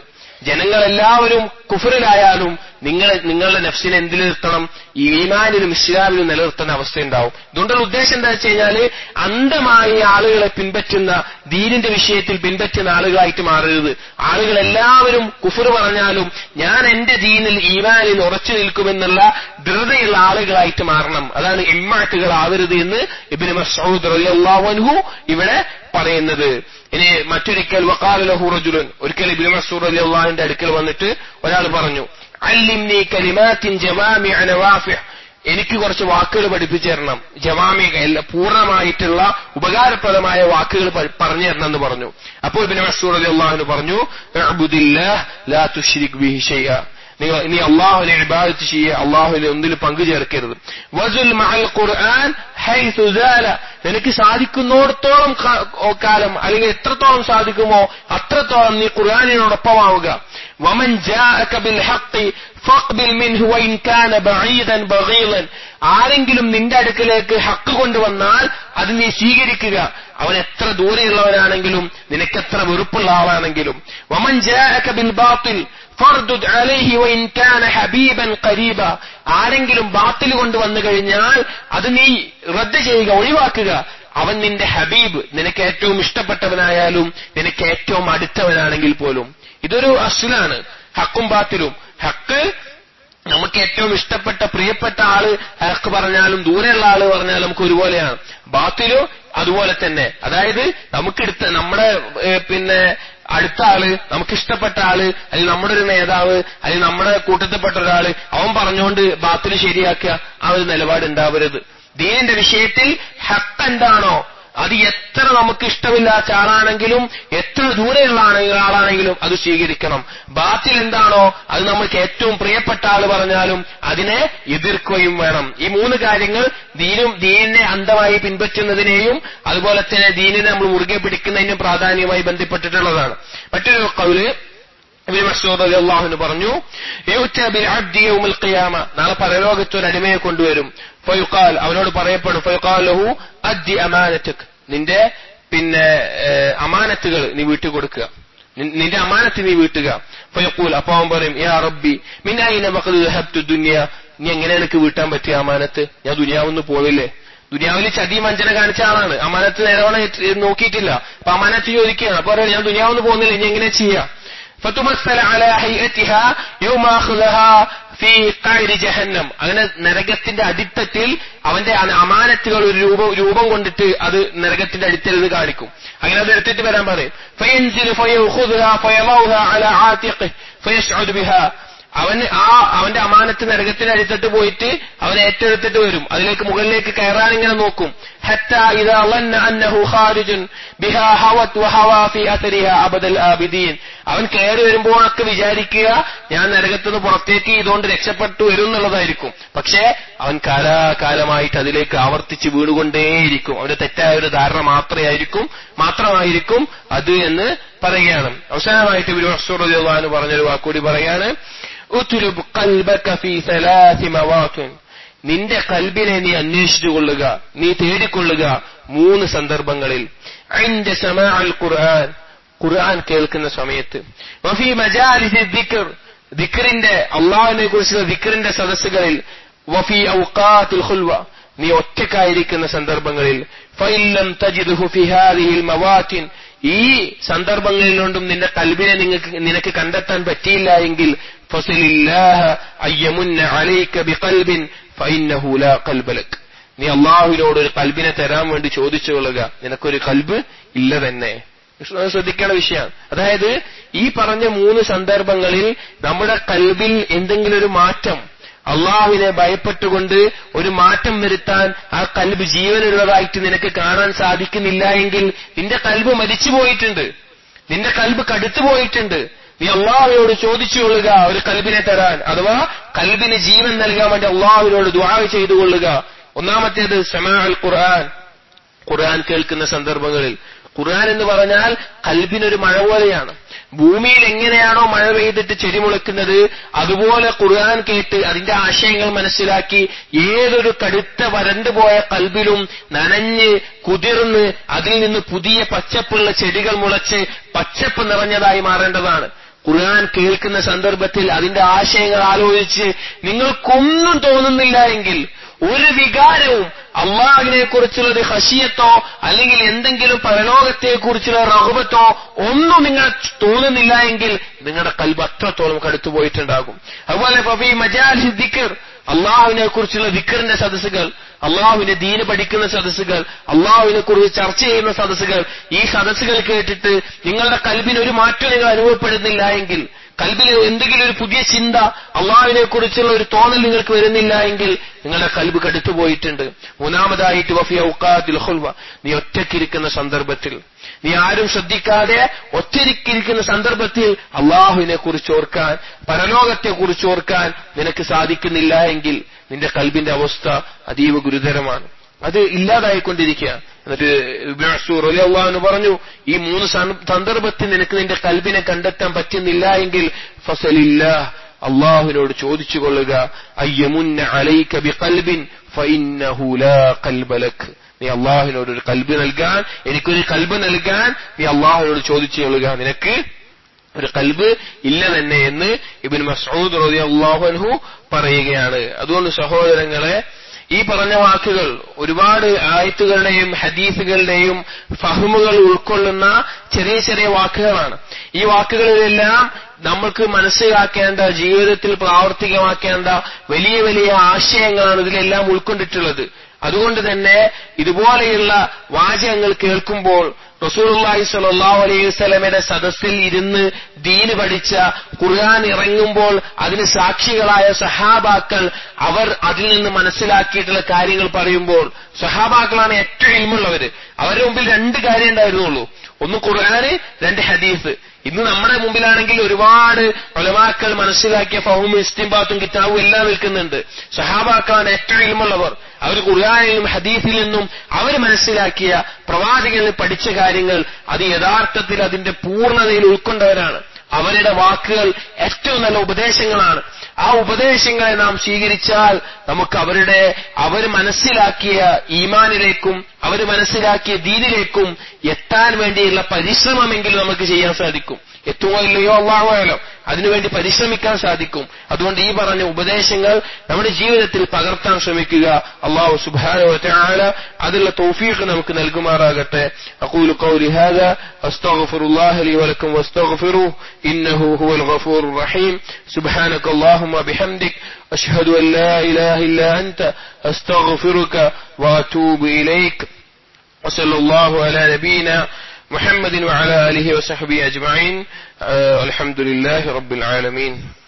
ജനങ്ങളെല്ലാവരും കുഫറിലായാലും നിങ്ങൾ നിങ്ങളുടെ നഫ്സിനെ എന്തിൽ നിർത്തണം ഈ ഈമാനിലും ഇസ്ലാമിലും നിലനിർത്തുന്ന അവസ്ഥയുണ്ടാവും ഇതുകൊണ്ടുള്ള ഉദ്ദേശം എന്താ വെച്ച് കഴിഞ്ഞാൽ അന്ധമായി ആളുകളെ പിൻപറ്റുന്ന ദീനിന്റെ വിഷയത്തിൽ പിൻപറ്റുന്ന ആളുകളായിട്ട് മാറരുത് ആളുകൾ എല്ലാവരും കുഫർ പറഞ്ഞാലും ഞാൻ എന്റെ ദീനിൽ ഈമാനിൽ ഉറച്ചു നിൽക്കുമെന്നുള്ള ദൃഢതയുള്ള ആളുകളായിട്ട് മാറണം അതാണ് ഇമ്മാറ്റുകൾ ആവരുത് എന്ന് ഇബിന് മസൂദ് റളിയല്ലാഹു അൻഹു ഇവിടെ പറയുന്നത് ഇനി മറ്റൊരിക്കൽ വക്കാല ലഹു റജുലുൻ ഒരിക്കൽ ഇബ്നു മസൂദ് റളിയല്ലാഹുവിന്റെ അടുക്കൽ വന്നിട്ട് ഒരാൾ പറഞ്ഞു അല്ലിംനി കലിമാത്തിൻ ജവാമിഅ നവാഫിഹ് എനിക്ക് കുറച്ച് വാക്കുകൾ പഠിപ്പിച്ചു തരണം ജവാമി എല്ലാ പൂർണ്ണമായിട്ടുള്ള ഉപകാരപ്രദമായ വാക്കുകൾ പ- പറഞ്ഞു തരണം എന്ന് പറഞ്ഞു അപ്പോൾ ഇബ്നു മസൂദ് റളിയല്ലാഹു പറഞ്ഞു "ഇഅ്ബുദില്ലാഹ് ലാ തുശ്രിക് ബിഹി ഷൈഅ നിങ്ങൾ നീ അള്ളാഹുവിനെ ഇബാദത്ത് ചെയ്യുക അള്ളാഹുവിനെ ഒന്നിൽ പങ്കു ചേർക്കരുത് വസുൽ മഅൽ ഖുർആൻ ഹൈസു സാല നിനക്ക് സാധിക്കുന്നിടത്തോളം കാ- ഓ കാലം അല്ലെങ്കിൽ എത്രത്തോളം സാധിക്കുമോ അത്രത്തോളം നീ ഖുർആനിനോടൊപ്പമാവുക വമൻ ജാഅക ബിൽ ഹഖ് ഫഖ്ബിൽ മിൻഹു വഇൻ കാന ബഈദൻ ബഗീളൻ ആരെങ്കിലും നിന്റെ അടുക്കലേക്ക് ഹക്ക് കൊണ്ടുവന്നാൽ അത് നീ സ്വീകരിക്കുക അവൻ എത്ര ദൂരെയുള്ളവനാണെങ്കിലും നിനക്കെത്ര വെറുപ്പുള്ള ആളാണെങ്കിലും വമൻ ജാഅക ബിൽ ബാത്തിൽ ഫർദുദ് അലൈഹി വഇൻ കാന ഹബീബൻ ഖരീബ ആരെങ്കിലും ബാത്തിൽ കൊണ്ടുവന്നു കഴിഞ്ഞാൽ അത് നീ റദ്ദ് ചെയ്യുക ഒഴിവാക്കുക അവൻ നിന്റെ ഹബീബ് നിനക്ക് ഏറ്റവും ഇഷ്ടപ്പെട്ടവനായാലും നിനക്ക് ഏറ്റവും അടുത്തവനാണെങ്കിൽ പോലും ഇതൊരു അസുലാണ് ഹക്കും ബാത്തിലും ഹക്ക് നമുക്ക് ഏറ്റവും ഇഷ്ടപ്പെട്ട പ്രിയപ്പെട്ട ആള് ഹക്ക് പറഞ്ഞാലും ദൂരെയുള്ള ആള് പറഞ്ഞാലും നമുക്ക് ഒരുപോലെയാണ് ബാത്തിലും അതുപോലെ തന്നെ അതായത് നമുക്കെടുത്ത നമ്മുടെ ഏഹ്, പിന്നെ അടുത്ത ആള് നമുക്ക് ഇഷ്ടപ്പെട്ട ആള് അല്ലെങ്കിൽ നമ്മുടെ ഒരു നേതാവ് അല്ലെങ്കിൽ നമ്മുടെ കൂട്ടത്തിൽപ്പെട്ട ഒരാള് അവൻ പറഞ്ഞുകൊണ്ട് ബാത്തിൽ ശരിയാക്കുക ആ ഒരു നിലപാട് ഉണ്ടാവരുത് ദീനിന്റെ വിഷയത്തിൽ ഹക്ക് എന്താണോ അത് എത്ര നമുക്ക് ഇഷ്ടമില്ലാത്ത ആളാണെങ്കിലും എത്ര ദൂരെയുള്ള ആണെങ്കിൽ ആളാണെങ്കിലും അത് സ്വീകരിക്കണം ബാത്തിൽ എന്താണോ അത് നമുക്ക് ഏറ്റവും പ്രിയപ്പെട്ട ആള് പറഞ്ഞാലും അതിനെ എതിർക്കുകയും വേണം ഈ മൂന്ന് കാര്യങ്ങൾ ദീനും ദീനിനെ അന്ധമായി പിൻപറ്റുന്നതിനെയും അതുപോലെ തന്നെ ദീനിനെ നമ്മൾ മുറുകെ പിടിക്കുന്നതിനും പ്രാധാന്യമായി ബന്ധപ്പെട്ടിട്ടുള്ളതാണ് മറ്റൊരു കൗല് ഇബ്നു മസ്ഊദ് റളിയല്ലാഹു അൻഹു പറഞ്ഞു യുഅ്ത ബിൽ അബ്ദി യൗമൽ ഖിയാമ നാളെ പരലോകത്ത് ഒരു അടിമയെ കൊണ്ടുവരും ഫയുഖാൽ അവനോട് പറയപ്പെടും ഫയുഖാൽ ലഹു അദ്ദി അമാനതക് നിന്റെ പിന്നെ ഏഹ്, അമാനത്തുകൾ നീ വീട്ടിൽ കൊടുക്കുക നി- നിന്റെ അമാനത്ത് നീ വീട്ടുക ഫയഖൂൽ അപ്പൊ അവൻ പറയും യാ റബ്ബി മിൻ ഐന ബഖദ് ദഹബ്തു ദുനിയ നീ എങ്ങനെ എനിക്ക് വീട്ടാൻ പറ്റിയ അമാനത്ത് ഞാൻ ദുനിയാവൊന്ന് പോവില്ലേ ദുനിയാവിൽ ചതി വഞ്ചന കാണിച്ച ആളാണ് അമാനത്ത് നേരവണ നോക്കിയിട്ടില്ല അപ്പൊ അമാനത്ത് ചോദിക്കുകയാണ് അപ്പൊ പറയാം ഞാൻ ദുനിയാവൊന്ന് പോകുന്നില്ല ഇനി എങ്ങനെ ചെയ്യാം فتمثل على هيئتها يوم أخذها في قعر ജഹന്നം അങ്ങനെ നരകത്തിന്റെ അടിത്തത്തിൽ അവന്റെ അന- അമാനത്തുകൾ ഒരു രൂപം രൂപം കൊണ്ടിട്ട് അത് നരകത്തിന്റെ അടിത്തരുത് കാണിക്കും അങ്ങനെ അത് എടുത്തിട്ട് വരാൻ പറയും فينزل فيأخذها فيضعها على عاتقه فيسعد بها അവൻ ആ അവന്റെ അമാനത്ത് നരകത്തിന് അടിത്തിട്ട് പോയിട്ട് അവൻ ഏറ്റെടുത്തിട്ട് വരും അതിലേക്ക് മുകളിലേക്ക് കയറാൻ ഇങ്ങനെ നോക്കും حتى إذا ظن أنه خارج بها هوت وهوى في أثرها أبد الآبدين അവൻ കയറി വരുമ്പോഴൊക്കെ വിചാരിക്കുക ഞാൻ നരകത്തുനിന്ന് പുറത്തേക്ക് ഇതുകൊണ്ട് രക്ഷപ്പെട്ടു വരും എന്നുള്ളതായിരിക്കും പക്ഷേ അവൻ കാലാകാലമായിട്ട് അതിലേക്ക് ആവർത്തിച്ച് വീണുകൊണ്ടേയിരിക്കും അവന്റെ തെറ്റായ ഒരു ധാരണ മാത്രമായിരിക്കും മാത്രമായിരിക്കും അത് എന്ന് പറയുകയാണ് അവസാനമായിട്ട് ഇവര് മസൂർ പറഞ്ഞൊരു വാക്കുകൂടി പറയാണ് ഉത്തുലുബ് ഖൽബക ഫീ സലാസി മവാഖിൻ നിന്റെ കൽബിനെ നീ അന്വേഷിച്ചു കൊള്ളുക നീ തേടിക്കൊള്ളുക മൂന്ന് സന്ദർഭങ്ങളിൽ عند سماع القرآن ഖുർആൻ കേൾക്കുന്ന സമയത്ത് വഫി മജാലിസി ദിക്ർ ദിക്റിന്റെ അള്ളാഹുവിനെ കുറിച്ചുള്ള ദിക്റിന്റെ സദസ്സുകളിൽ വഫി ഔഖാത്തുൽ ഖുൽവ നീ ഒറ്റക്കായിരിക്കുന്ന സന്ദർഭങ്ങളിൽ ഫൈലം തജിദുഹു ഫി ഹാദിഹിൽ മവാത്തിൻ ഈ സന്ദർഭങ്ങളിലൊന്നും നിന്റെ കൽബിനെ നിങ്ങൾക്ക് നിനക്ക് കണ്ടെത്താൻ പറ്റിയില്ല എങ്കിൽ ഫസലില്ലാഹ അയ്യമുന്ന അലൈക ബിഖൽബിൻ ഫഇന്നഹു ലാ ഖൽബ ലക് നീ അള്ളാഹുവിനോട് ഒരു കൽബിനെ തരാൻ വേണ്ടി ചോദിച്ചു കൊള്ളുക നിനക്കൊരു കൽബ് ഇല്ല തന്നെ അത് ശ്രദ്ധിക്കേണ്ട വിഷയമാണ് അതായത് ഈ പറഞ്ഞ മൂന്ന് സന്ദർഭങ്ങളിൽ നമ്മുടെ കൽബിൽ എന്തെങ്കിലും ഒരു മാറ്റം അള്ളാഹുവിനെ ഭയപ്പെട്ടുകൊണ്ട് ഒരു മാറ്റം വരുത്താൻ ആ കൽബ് ജീവനുള്ളതായിട്ട് നിനക്ക് കാണാൻ സാധിക്കുന്നില്ല എങ്കിൽ നിന്റെ കൽബ് മരിച്ചു പോയിട്ടുണ്ട് നിന്റെ കൽബ് കടുത്തു പോയിട്ടുണ്ട് നീ അള്ളാഹുവിനോട് ചോദിച്ചു കൊള്ളുക ഒരു കൽബിനെ തരാൻ അഥവാ കൽബിന് ജീവൻ നൽകാൻ വേണ്ടി അള്ളാഹുവിനോട് ദ്വാ ചെയ്തു കൊള്ളുക ഒന്നാമത്തേത് സമാ അൽ ഖുർആൻ ഖുർആൻ കേൾക്കുന്ന സന്ദർഭങ്ങളിൽ ഖുർആൻ എന്ന് പറഞ്ഞാൽ കൽബിനൊരു മഴ പോലെയാണ് ഭൂമിയിൽ എങ്ങനെയാണോ മഴ പെയ്തിട്ട് ചെടി മുളയ്ക്കുന്നത് അതുപോലെ ഖുർആൻ കേട്ട് അതിന്റെ ആശയങ്ങൾ മനസ്സിലാക്കി ഏതൊരു കടുത്ത വരണ്ടുപോയ കൽബിലും നനഞ്ഞ് കുതിർന്ന് അതിൽ നിന്ന് പുതിയ പച്ചപ്പുള്ള ചെടികൾ മുളച്ച് പച്ചപ്പ് നിറഞ്ഞതായി മാറേണ്ടതാണ് ഖുർആൻ കേൾക്കുന്ന സന്ദർഭത്തിൽ അതിന്റെ ആശയങ്ങൾ ആലോചിച്ച് നിങ്ങൾക്കൊന്നും തോന്നുന്നില്ല എങ്കിൽ ഒരു വികാരവും അള്ളാഹിനെ കുറിച്ചുള്ള ഒരു ഹഷിയത്തോ അല്ലെങ്കിൽ എന്തെങ്കിലും പരലോകത്തെ കുറിച്ചുള്ള റഹുബത്തോ ഒന്നും നിങ്ങൾ തോന്നുന്നില്ല എങ്കിൽ നിങ്ങളുടെ കൽബ് അത്രത്തോളം കടുത്തു പോയിട്ടുണ്ടാകും അതുപോലെ ഫഫി മജാലി ദിക്കർ അള്ളാഹുവിനെ കുറിച്ചുള്ള ദിക്കറിന്റെ സദസ്സുകൾ അള്ളാഹുവിന്റെ ദീന് പഠിക്കുന്ന സദസ്സുകൾ അള്ളാഹുവിനെ കുറിച്ച് ചർച്ച ചെയ്യുന്ന സദസ്സുകൾ ഈ സദസ്സുകൾ കേട്ടിട്ട് നിങ്ങളുടെ കൽബിന് ഒരു മാറ്റം നിങ്ങൾ അനുഭവപ്പെടുന്നില്ല എങ്കിൽ കൽബിൽ എന്തെങ്കിലും ഒരു പുതിയ ചിന്ത അള്ളാഹുവിനെ കുറിച്ചുള്ള ഒരു തോന്നൽ നിങ്ങൾക്ക് വരുന്നില്ല എങ്കിൽ നിങ്ങളുടെ കൽബ് കടുത്തുപോയിട്ടുണ്ട് മൂന്നാമതായിട്ട് വഫിയ ഉക്കാത്തിൽ ഹുൽവ നീ ഒറ്റയ്ക്കിരിക്കുന്ന സന്ദർഭത്തിൽ നീ ആരും ശ്രദ്ധിക്കാതെ ഒറ്റയ്ക്കിരിക്കുന്ന സന്ദർഭത്തിൽ അള്ളാഹുവിനെ കുറിച്ച് ഓർക്കാൻ പരലോകത്തെ കുറിച്ച് ഓർക്കാൻ നിനക്ക് സാധിക്കുന്നില്ല എങ്കിൽ നിന്റെ കൽബിന്റെ അവസ്ഥ അതീവ ഗുരുതരമാണ് അത് ഇല്ലാതായിക്കൊണ്ടിരിക്കുക എന്നിട്ട് അള്ളാഹുന് പറഞ്ഞു ഈ മൂന്ന് സന്ദർഭത്തിൽ നിനക്ക് നിന്റെ കൽബിനെ കണ്ടെത്താൻ പറ്റുന്നില്ല എങ്കിൽ ഫസലില്ല അള്ളാഹുവിനോട് ചോദിച്ചു കൊള്ളുക അയ്യമുന്ന അലൈക ബി കൽബിൻ ഫഇന്നഹു ലാ ഖൽബലക് നീ അള്ളാഹുവിനോട് ഒരു കൽബ് നൽകാൻ എനിക്കൊരു കൽബ് നൽകാൻ നീ അള്ളാഹുവിനോട് ചോദിച്ചു കൊള്ളുക നിനക്ക് ഒരു കൽബ് ഇല്ല തന്നെ എന്ന് ഇബിൻ മസൂദ് റതി അള്ളാഹുൻഹു പറയുകയാണ് അതുകൊണ്ട് സഹോദരങ്ങളെ ഈ പറഞ്ഞ വാക്കുകൾ ഒരുപാട് ആയത്തുകളുടെയും ഹദീസുകളുടെയും ഫഹമുകൾ ഉൾക്കൊള്ളുന്ന ചെറിയ ചെറിയ വാക്കുകളാണ് ഈ വാക്കുകളിലെല്ലാം നമ്മൾക്ക് മനസ്സിലാക്കേണ്ട ജീവിതത്തിൽ പ്രാവർത്തികമാക്കേണ്ട വലിയ വലിയ ആശയങ്ങളാണ് ഇതിലെല്ലാം ഉൾക്കൊണ്ടിട്ടുള്ളത് അതുകൊണ്ട് തന്നെ ഇതുപോലെയുള്ള വാചകങ്ങൾ കേൾക്കുമ്പോൾ റസൂലുള്ളാഹി സ്വല്ലല്ലാഹു അലൈഹി വസല്ലമയുടെ സദസ്സിൽ ഇരുന്ന് ദീന് പഠിച്ച ഖുർആൻ ഇറങ്ങുമ്പോൾ അതിന് സാക്ഷികളായ സഹാബാക്കൾ അവർ അതിൽ നിന്ന് മനസ്സിലാക്കിയിട്ടുള്ള കാര്യങ്ങൾ പറയുമ്പോൾ സഹാബാക്കളാണ് ഏറ്റവും ഇൽമുള്ളവര് അവരുടെ മുമ്പിൽ രണ്ട് കാര്യം ഉണ്ടായിരുന്നുള്ളൂ ഒന്ന് ഖുർആന് രണ്ട് ഹദീസ് ഇന്ന് നമ്മുടെ മുമ്പിലാണെങ്കിൽ ഒരുപാട് ഒലവാക്കൾ മനസ്സിലാക്കിയ ഫഹും ഇസ്തിംബാത്തും കിതാബും എല്ലാം നിൽക്കുന്നുണ്ട് സഹാബാക്കാണ് ഏറ്റവും ഇൽമുള്ളവർ അവർ ഖുർആാനിൽ നിന്നും ഹദീസിൽ നിന്നും അവർ മനസ്സിലാക്കിയ പ്രവാചകനിൽ പഠിച്ച കാര്യങ്ങൾ അത് യഥാർത്ഥത്തിൽ അതിന്റെ പൂർണ്ണതയിൽ ഉൾക്കൊണ്ടവരാണ് അവരുടെ വാക്കുകൾ ഏറ്റവും നല്ല ഉപദേശങ്ങളാണ് ആ ഉപദേശങ്ങളെ നാം സ്വീകരിച്ചാൽ നമുക്ക് അവരുടെ അവർ മനസ്സിലാക്കിയ ഈമാനിലേക്കും അവർ മനസ്സിലാക്കിയ ദീനിലേക്കും എത്താൻ വേണ്ടിയുള്ള പരിശ്രമമെങ്കിലും നമുക്ക് ചെയ്യാൻ സാധിക്കും എത്തുമോ ഇല്ലയോ അള്ളാഹുവായാലോ അതിനുവേണ്ടി പരിശ്രമിക്കാൻ സാധിക്കും അതുകൊണ്ട് ഈ പറഞ്ഞ ഉപദേശങ്ങൾ നമ്മുടെ ജീവിതത്തിൽ പകർത്താൻ ശ്രമിക്കുക അള്ളാഹു സുബാനോ ചാല അതിലുള്ള തൗഫീഖ് നമുക്ക് നൽകുമാറാകട്ടെ أقول قولي هذا أستغفر الله لي ولكم واستغفروه إنه هو الغفور الرحيم سبحانك اللهم بحمدك أشهد أن لا إله إلا أنت أستغفرك وأتوب إليك وصلى الله على نبينا محمد وعلى آله وصحبه أجمعين الحمد لله رب العالمين